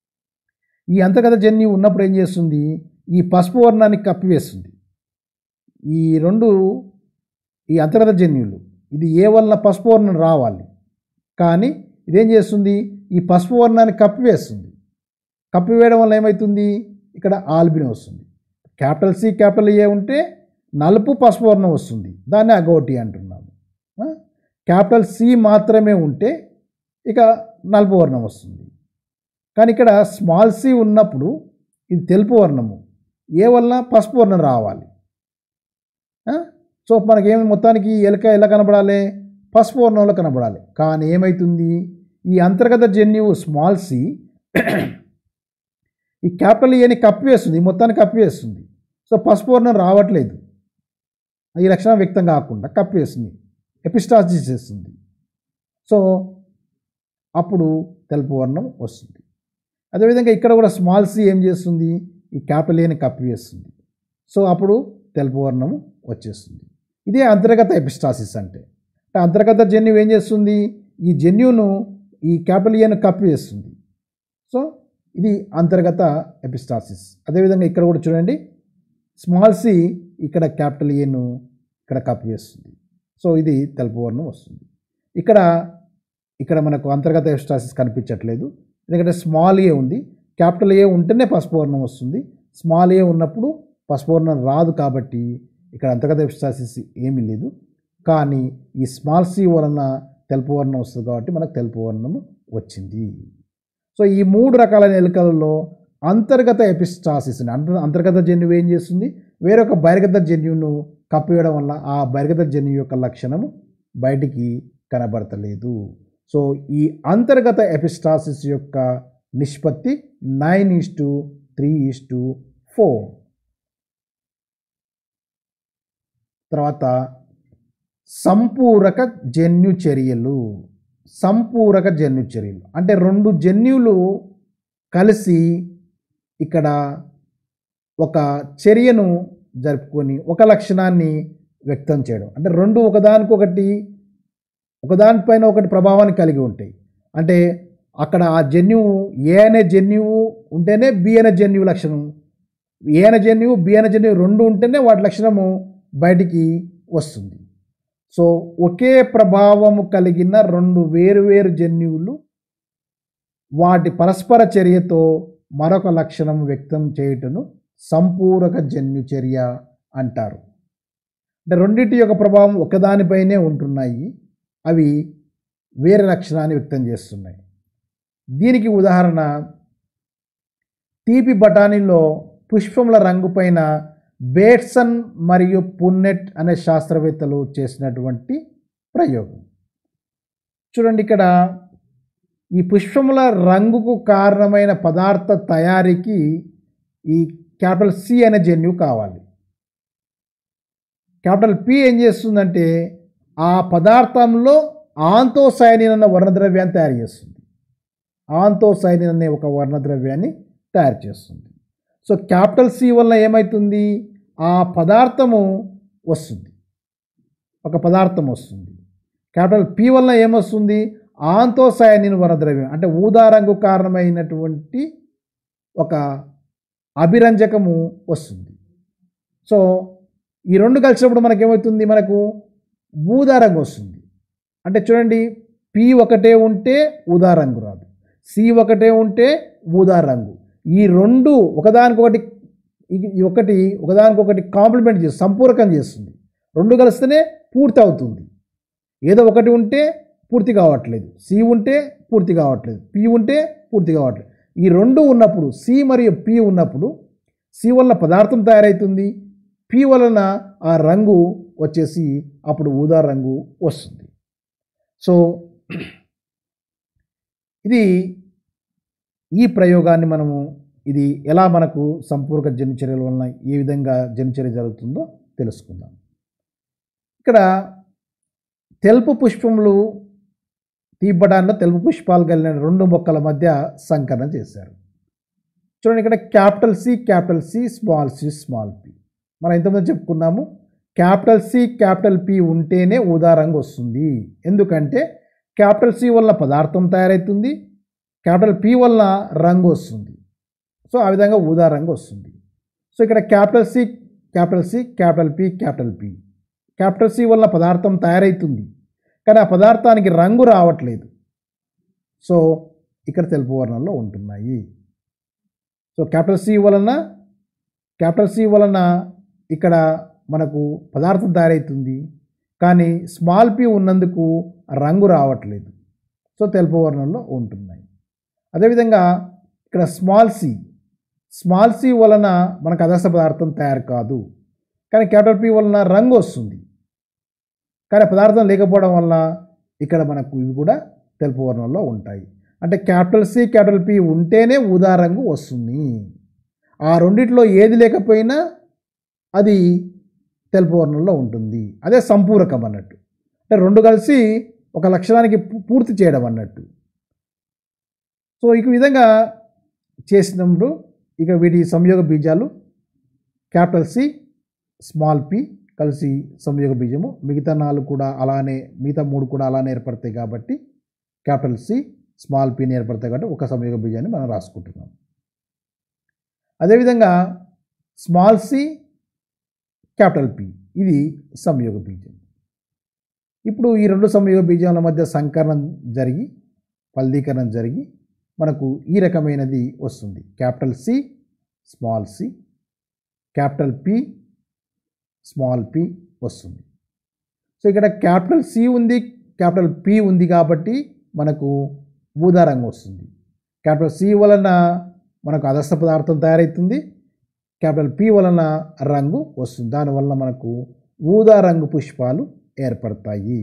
ఈ అంతర్గత జన్యువు ఉన్నప్పుడు ఏం చేస్తుంది ఈ పసుపు వర్ణాన్ని కప్పివేస్తుంది ఈ రెండు ఈ అంతర్గత జన్యువులు ఇది ఏ వలన పసుపు వర్ణం రావాలి కానీ ఇదేం చేస్తుంది ఈ పసుపు వర్ణాన్ని కప్పివేస్తుంది కప్పివేయడం వల్ల ఏమవుతుంది ఇక్కడ ఆల్బినో వస్తుంది క్యాపిటల్ సి క్యాపిటల్ ఏ ఉంటే నలుపు పసుపు వర్ణం వస్తుంది దాన్ని అగోటి అంటున్నాము ఆ? క్యాపిటల్ సి మాత్రమే ఉంటే ఇక నలుపు వర్ణం వస్తుంది కానీ ఇక్కడ స్మాల్ సి ఉన్నప్పుడు ఇది తెలుపు వర్ణము ఏ వలన పసుపు వర్ణం రావాలి ఆ? సో మనకేమి మొత్తానికి ఈ ఎలుక ఎలా కనబడాలి పసుపు వర్ణంలో కనబడాలి కానీ ఏమవుతుంది ఈ అంతర్గత జన్యువు స్మాల్ సి ఈ క్యాపిటల్ ఏని కప్పివేస్తుంది ఈ మొత్తాన్ని కప్పివేస్తుంది సో పసుపు వర్ణం రావట్లేదు ఈ లక్షణం వ్యక్తం కాకుండా కప్పివేస్తుంది ఎపిస్టాసిస్ చేస్తుంది సో అప్పుడు తెలుపు వర్ణం వస్తుంది అదేవిధంగా ఇక్కడ కూడా స్మాల్ సి ఏం చేస్తుంది ఈ క్యాపిటల్ ఏని కప్పివేస్తుంది సో అప్పుడు తెలుపు వర్ణము వచ్చేస్తుంది ఇదే అంతర్గత ఎపిస్టాసిస్ అంటే అంటే అంతర్గత జన్యువు ఏం చేస్తుంది ఈ జన్యువును ఈ క్యాపిటల్ ఏను కప్పివేస్తుంది సో ఇది అంతర్గత ఎపిస్టాసిస్ అదేవిధంగా ఇక్కడ కూడా చూడండి స్మాల్ సి ఇక్కడ క్యాపిటల్ ఏను ఇక్కడ కప్పివేస్తుంది సో ఇది తెలుపు వర్ణం వస్తుంది ఇక్కడ ఇక్కడ మనకు అంతర్గత ఎపిస్టాసిస్ కనిపించట్లేదు ఎందుకంటే స్మాల్ ఏ ఉంది క్యాపిటల్ ఏ ఉంటేనే పసుపు వర్ణం వస్తుంది స్మాల్ ఏ ఉన్నప్పుడు పసుపు వర్ణం రాదు కాబట్టి ఇక్కడ అంతర్గత ఎపిస్టాసిస్ ఏమీ లేదు కానీ ఈ స్మాల్ సి వలన తెలుపు వర్ణం వస్తుంది కాబట్టి మనకు తెలుపు వర్ణము వచ్చింది సో ఈ మూడు రకాలైన ఎలుకలలో అంతర్గత ఎపిస్టాసిస్ అంత అంతర్గత జన్యువు ఏం చేస్తుంది వేరొక బహిర్గత జన్యువును కప్పివేయడం వల్ల ఆ బహిర్గత జన్యువు యొక్క లక్షణము బయటికి కనబడతలేదు సో ఈ అంతర్గత ఎపిస్టాసిస్ యొక్క నిష్పత్తి nine is to three is to four తర్వాత సంపూరక జన్యు చర్యలు సంపూరక జన్యు చర్యలు అంటే రెండు జన్యువులు కలిసి ఇక్కడ ఒక చర్యను జరుపుకొని ఒక లక్షణాన్ని వ్యక్తం చేయడం అంటే రెండు ఒకదానికొకటి ఒకదానిపైన ఒకటి ప్రభావాన్ని కలిగి ఉంటాయి అంటే అక్కడ ఆ జన్యువు ఏ అనే జన్యువు ఉంటేనే బి అనే జన్యువు లక్షణం ఏ అనే జన్యువు బి అనే జన్యువు రెండు ఉంటేనే వాటి లక్షణము బయటికి వస్తుంది సో ఒకే ప్రభావము కలిగిన రెండు వేరువేరు జన్యువులు వాటి పరస్పర చర్యతో మరొక లక్షణం వ్యక్తం చేయుటను సంపూరక జన్యు చర్య అంటారు అంటే రెండింటి యొక్క ప్రభావం ఒకదానిపైనే ఉంటున్నాయి అవి వేరే లక్షణాన్ని వ్యక్తం చేస్తున్నాయి దీనికి ఉదాహరణ తీపి బఠానీలో పుష్పముల రంగుపైన బేట్సన్ మరియు పున్నెట్ అనే శాస్త్రవేత్తలు చేసినటువంటి ప్రయోగం చూడండి ఇక్కడ ఈ పుష్పముల రంగుకు కారణమైన పదార్థ తయారీకి ఈ క్యాపిటల్ సి అనే జన్యువు కావాలి క్యాపిటల్ పి ఏం చేస్తుందంటే ఆ పదార్థంలో ఆంతోసైనిన్ అన్న వర్ణద్రవ్యాన్ని తయారు చేస్తుంది ఆంతోసైనిన్ అనే ఒక వర్ణద్రవ్యాన్ని తయారు చేస్తుంది సో క్యాపిటల్ సి వల్ల ఏమవుతుంది ఆ పదార్థము వస్తుంది ఒక పదార్థం వస్తుంది క్యాపిటల్ పి వల్ల ఏమొస్తుంది ఆంతోసయానిన్ వరద్రవ్యం అంటే ఊదా రంగు కారణమైనటువంటి ఒక అభిరంజకము వస్తుంది సో ఈ రెండు కలిసినప్పుడు మనకేమవుతుంది మనకు ఊదా రంగు వస్తుంది అంటే చూడండి పి ఒకటే ఉంటే ఊదా రంగు రాదు సి ఒకటే ఉంటే ఊదా రంగు ఈ రెండు ఒకదానికొకటి ఇది- ఈ ఒకటి ఒకదానికొకటి కాంప్లిమెంట్ చేస్తుంది సంపూరకం చేస్తుంది రెండు కలిస్తేనే పూర్తి అవుతుంది ఏదో ఒకటి ఉంటే పూర్తి కావట్లేదు సి ఉంటే పూర్తి కావట్లేదు పి ఉంటే పూర్తి కావట్లేదు ఈ రెండు ఉన్నప్పుడు సి మరియు పి ఉన్నప్పుడు సి వల్ల పదార్థం తయారవుతుంది పి వలన ఆ రంగు వచ్చేసి అప్పుడు ఊదా రంగు వస్తుంది సో ఇది ఈ ప్రయోగాన్ని మనము ఇది ఎలా మనకు సంపూర్ణ జన్యుచర్యల వలన ఏ విధంగా జన్యుచర్య జరుగుతుందో తెలుసుకుందాం ఇక్కడ తెలుపు పుష్పములు తీపడాల్లో తెలుపు పుష్పాలు కలిగిన రెండు మొక్కల మధ్య సంకలనం చేశారు చూడండి ఇక్కడ capital C capital C small C small P మనం ఇంతకుముందు చెప్పుకున్నాము క్యాపిటల్ సి క్యాపిటల్ పి ఉంటేనే ఊదా రంగు వస్తుంది ఎందుకంటే క్యాపిటల్ సి వల్ల పదార్థం తయారవుతుంది క్యాపిటల్ పి వల్ల రంగు వస్తుంది సో ఆ విధంగా ఊదా రంగు వస్తుంది సో ఇక్కడ capital C capital C capital P capital P capital C వల్ల పదార్థం తయారవుతుంది కానీ ఆ పదార్థానికి రంగు రావట్లేదు సో ఇక్కడ తెలుపు వర్ణంలో ఉంటున్నాయి సో క్యాపిటల్ సి వలన క్యాపిటల్ సి వలన ఇక్కడ మనకు పదార్థం తయారవుతుంది కానీ స్మాల్ పి ఉన్నందుకు రంగు రావట్లేదు సో తెలుపు వర్ణంలో ఉంటున్నాయి అదేవిధంగా ఇక్కడ స్మాల్ సి స్మాల్ సి వలన మనకు అదర్శ పదార్థం తయారు కాదు కానీ క్యాపిటల్ పి వలన రంగు వస్తుంది కానీ పదార్థం లేకపోవడం వలన ఇక్కడ మనకు ఇవి కూడా తెలుపు వర్ణంలో ఉంటాయి అంటే క్యాపిటల్ సి క్యాపిటల్ పి ఉంటేనే ఊదా రంగు వస్తుంది ఆ రెండిట్లో ఏది లేకపోయినా అది తెలుపు వర్ణంలో ఉంటుంది అదే సంపూరకం అన్నట్టు అంటే రెండు కలిసి ఒక లక్షణానికి పూ- పూర్తి చేయడం అన్నట్టు సో ఈ విధంగా చేసినప్పుడు ఇక వీటి సంయోగ బీజాలు క్యాపిటల్ సి స్మాల్ పి కలిసి సంయోగ బీజము మిగతా నాలుగు కూడా అలానే మిగతా మూడు కూడా అలానే ఏర్పడతాయి కాబట్టి క్యాపిటల్ సి స్మాల్ పిని ఏర్పడతాయి కాబట్టి ఒక సంయోగ బీజాన్ని మనం రాసుకుంటున్నాం అదేవిధంగా స్మాల్ సి క్యాపిటల్ పి ఇది సంయోగ బీజం ఇప్పుడు ఈ రెండు సంయోగ బీజాల మధ్య సంకరణం జరిగి ఫలదీకరణం జరిగి మనకు ఈ రకమైనది వస్తుంది capital C small C capital P small P వస్తుంది సో ఇక్కడ క్యాపిటల్ సి ఉంది క్యాపిటల్ పి ఉంది కాబట్టి మనకు ఊదా రంగు వస్తుంది క్యాపిటల్ సి వలన మనకు అదస్థ పదార్థం తయారవుతుంది క్యాపిటల్ పి వలన రంగు వస్తుంది దానివల్ల మనకు ఊదా రంగు పుష్పాలు ఏర్పడతాయి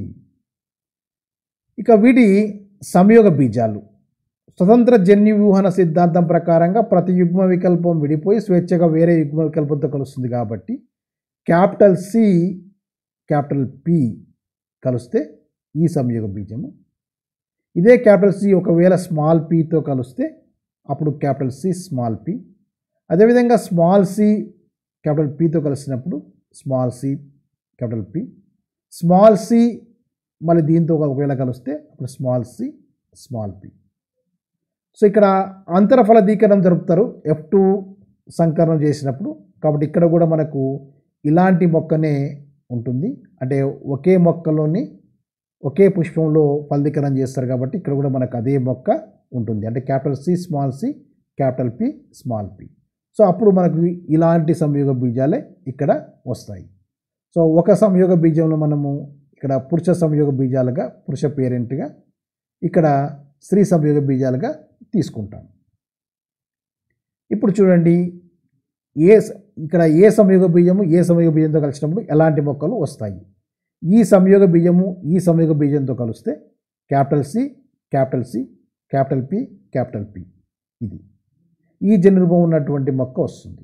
ఇక వీటి సంయోగ బీజాలు స్వతంత్ర జన్యు వ్యూహన సిద్ధాంతం ప్రకారంగా ప్రతి యుగ్మ వికల్పం విడిపోయి స్వేచ్ఛగా వేరే యుగ్మ వికల్పంతో కలుస్తుంది కాబట్టి క్యాపిటల్ సి క్యాపిటల్ పి కలిస్తే ఈ సంయోగ బీజము ఇదే క్యాపిటల్ సి ఒకవేళ స్మాల్ పితో కలిస్తే అప్పుడు క్యాపిటల్ సి స్మాల్ పి అదేవిధంగా స్మాల్ సి క్యాపిటల్ పితో కలిసినప్పుడు small C capital P small C మళ్ళీ దీంతో ఒకవేళ కలిస్తే అప్పుడు small C small P so ఇక్కడ అంతర ఫలదీకరణం జరుపుతారు ఎఫ్ టూ సంకరణం చేసినప్పుడు కాబట్టి ఇక్కడ కూడా మనకు ఇలాంటి మొక్కనే ఉంటుంది అంటే ఒకే మొక్కలోని ఒకే పుష్పంలో ఫలదీకరణం చేస్తారు కాబట్టి ఇక్కడ కూడా మనకు అదే మొక్క ఉంటుంది అంటే capital C small C capital P small P so అప్పుడు మనకు ఇలాంటి సంయోగ బీజాలే ఇక్కడ వస్తాయి సో ఒక సంయోగ బీజంలో మనము ఇక్కడ పురుష సంయోగ బీజాలుగా పురుష పేరెంట్గా ఇక్కడ స్త్రీ సంయోగ బీజాలుగా తీసుకుంటాం ఇప్పుడు చూడండి ఏ స- ఇక్కడ ఏ సంయోగ బీజము ఏ సంయోగ బీజంతో కలిసినప్పుడు ఎలాంటి మొక్కలు వస్తాయి ఈ సంయోగ బీజము ఈ సంయోగ బీజంతో కలిస్తే capital C capital C capital P capital P ఇది ఈ జన్యురూపం ఉన్నటువంటి మొక్క వస్తుంది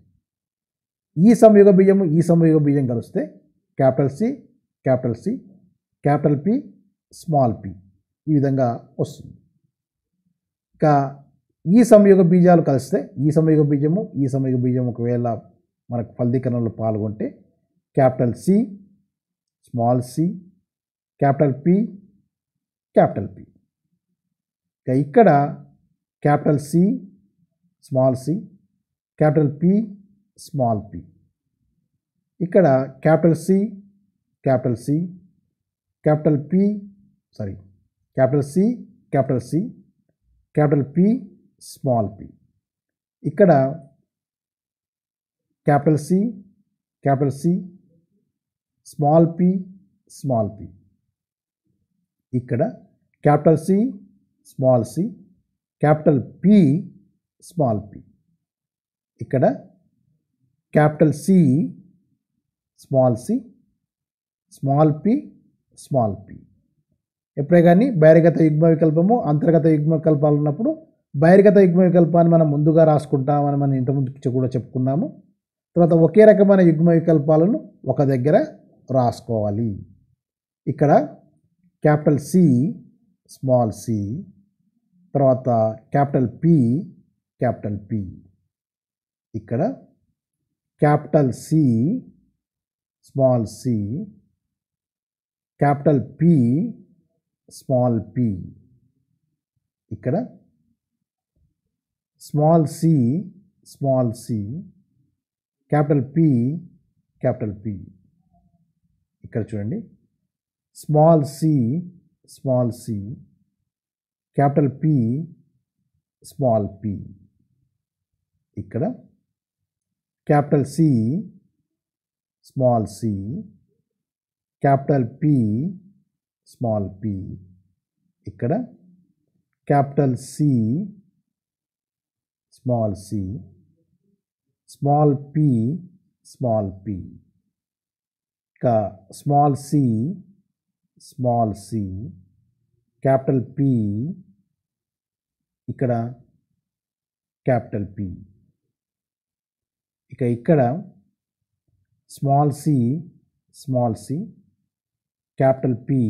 ఈ సంయోగ బీజము ఈ సంయోగ బీజం కలిస్తే capital C capital C capital P small P ఈ విధంగా వస్తుంది ఇక ఈ సంయోగ బీజాలు కలిస్తే ఈ సంయోగ బీజము ఈ సంయోగ బీజం ఒకవేళ మనకు ఫలదీకరణలో పాల్గొంటే capital C small C capital P capital P ఇక ఇక్కడ capital C small C capital P small P ఇక్కడ capital C capital C capital P sorry capital C capital C capital P small P ఇక్కడ capital C capital C small P small P ఇక్కడ capital C small C capital P small P ఇక్కడ capital C small C small P small P ఎప్పుడే కానీ బహిర్గత యుగ్మ వికల్పము అంతర్గత యుగ్మ వికల్పాలు ఉన్నప్పుడు బహిర్గత యుగ్మ వికల్పాన్ని మనం ముందుగా రాసుకుంటామని మనం ఇంతకుముందు కూడా చెప్పుకున్నాము తర్వాత ఒకే రకమైన యుగ్మ వికల్పాలను ఒక దగ్గర రాసుకోవాలి ఇక్కడ క్యాపిటల్ సి స్మాల్ సి తర్వాత క్యాపిటల్ పి క్యాపిటల్ పి ఇక్కడ capital C small C capital P small P ఇక్కడ small C small C capital P capital P ఇక్కడ చూడండి small C small C capital P small P ఇక్కడ capital C small C capital P small P ఇక్కడ capital C small C small P small P ఇంకా small C small C capital P ఇక్కడ capital P ఇక ఇక్కడ small C small C capital P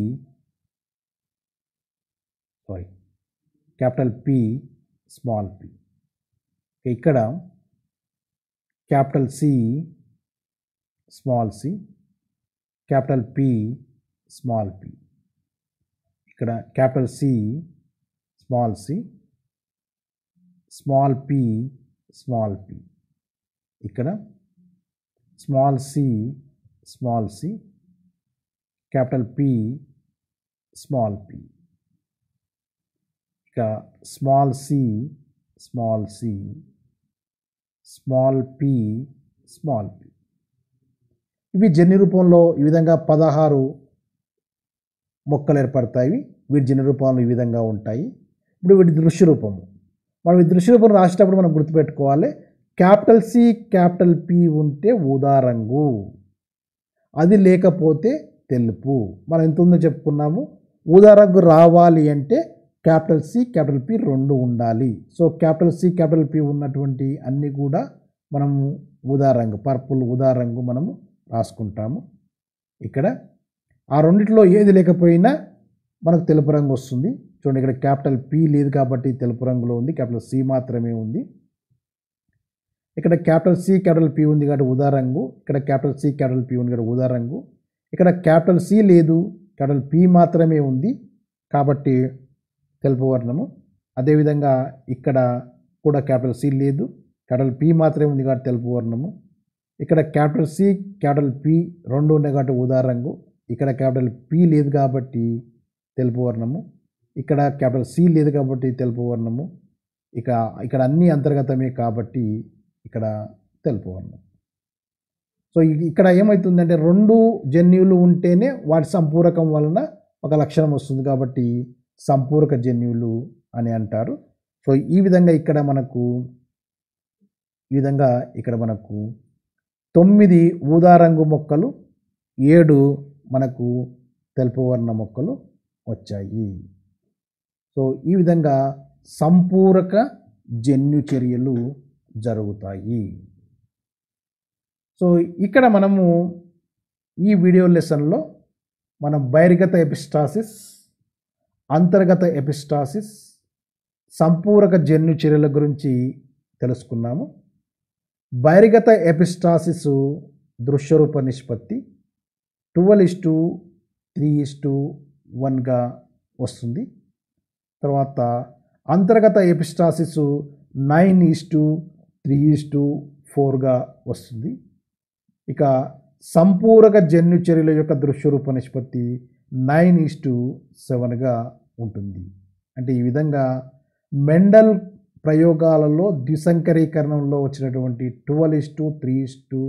sorry capital P small P ఇక్కడ capital C small C capital P small P ఇక్కడ capital C small C small P small P ఇక్కడ small C small C capital P small P ఇక small C small C small P small P ఇవి జన్యు రూపంలో ఈ విధంగా పదహారు మొక్కలు ఏర్పడతాయి వీటి జన్యు రూపంలో ఈ విధంగా ఉంటాయి ఇప్పుడు వీటి దృశ్య రూపము మనం ఈ దృశ్య రూపం రాసేటప్పుడు మనం గుర్తుపెట్టుకోవాలి క్యాపిటల్ సి క్యాపిటల్ పి ఉంటే ఊదా రంగు అది లేకపోతే తెలుపు మనం ఎంత ఉందో చెప్పుకున్నాము ఊదా రంగు రావాలి అంటే క్యాపిటల్ సి క్యాపిటల్ పి రెండు ఉండాలి so capital C capital P ఉన్నటువంటి అన్నీ కూడా మనము ఊదా రంగు పర్పుల్ ఊదా రంగు మనము రాసుకుంటాము ఇక్కడ ఆ రెండిట్లో ఏది లేకపోయినా మనకు తెలుపు రంగు వస్తుంది చూడండి ఇక్కడ క్యాపిటల్ పి లేదు కాబట్టి తెలుపు రంగులో ఉంది క్యాపిటల్ సి మాత్రమే ఉంది ఇక్కడ క్యాపిటల్ సి క్యాపిటల్ పి ఉంది కాబట్టి ఉదా రంగు ఇక్కడ క్యాపిటల్ సి క్యాపిటల్ పి ఉంది కాబట్టి ఉదా రంగు ఇక్కడ క్యాపిటల్ సి లేదు క్యాపిటల్ పి మాత్రమే ఉంది కాబట్టి తెలుపు వర్ణము అదేవిధంగా ఇక్కడ కూడా క్యాపిటల్ సి లేదు క్యాపిటల్ పి మాత్రమే ఉంది కాబట్టి తెలుపు వర్ణము ఇక్కడ క్యాపిటల్ సి క్యాపిటల్ పి రెండు ఉన్నాయి కాబట్టి ఉదా రంగు ఇక్కడ క్యాపిటల్ పి లేదు కాబట్టి తెలుపు వర్ణము ఇక్కడ క్యాపిటల్ సి లేదు కాబట్టి తెలుపు వర్ణము ఇక ఇక్కడ అన్ని అంతర్గతమే కాబట్టి ఇక్కడ తెలుపు వర్ణం సో ఇ- ఇక్కడ ఏమవుతుందంటే రెండు జన్యువులు ఉంటేనే వాటి సంపూరకం వలన ఒక లక్షణం వస్తుంది కాబట్టి సంపూరక జన్యువులు అని అంటారు సో ఈ విధంగా ఇక్కడ మనకు ఈ విధంగా ఇక్కడ మనకు తొమ్మిది ఊదా రంగు మొక్కలు ఏడు మనకు తెలుపు వర్ణ మొక్కలు వచ్చాయి సో ఈ విధంగా సంపూరక జన్యు చర్యలు జరుగుతాయి సో ఇక్కడ మనము ఈ వీడియో లెసన్లో మనం బహిర్గత ఎపిస్టాసిస్ అంతర్గత ఎపిస్టాసిస్ సంపూరక జన్యు చర్యల గురించి తెలుసుకున్నాము బహిర్గత ఎపిస్టాసిస్ దృశ్యరూప నిష్పత్తి twelve is to three is to వన్గా వస్తుంది తర్వాత అంతర్గత epistasis nine is to three is to ఫోర్గా వస్తుంది ఇక సంపూరక జన్యు చర్యల యొక్క దృశ్యరూప నిష్పత్తి నైన్ ఈస్ టు సెవెన్గా ఉంటుంది అంటే ఈ విధంగా మెండల్ ప్రయోగాలలో ద్విసంకరీకరణంలో వచ్చినటువంటి twelve is to three is to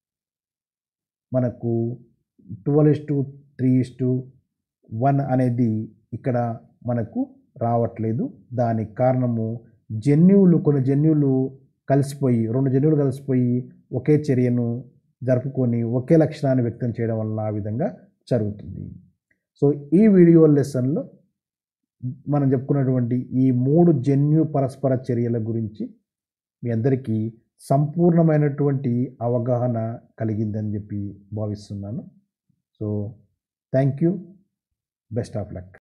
మనకు twelve is to three is to one అనేది ఇక్కడ మనకు రావట్లేదు దానికి కారణము జన్యువులు కొన్ని జన్యువులు కలిసిపోయి రెండు జన్యువులు కలిసిపోయి ఒకే చర్యను జరుపుకొని ఒకే లక్షణాన్ని వ్యక్తం చేయడం వలన ఆ విధంగా జరుగుతుంది సో ఈ వీడియో లెసన్లో మనం చెప్పుకున్నటువంటి ఈ మూడు జన్యు పరస్పర చర్యల గురించి మీ అందరికీ సంపూర్ణమైనటువంటి అవగాహన కలిగిందని చెప్పి భావిస్తున్నాను so thank you best of luck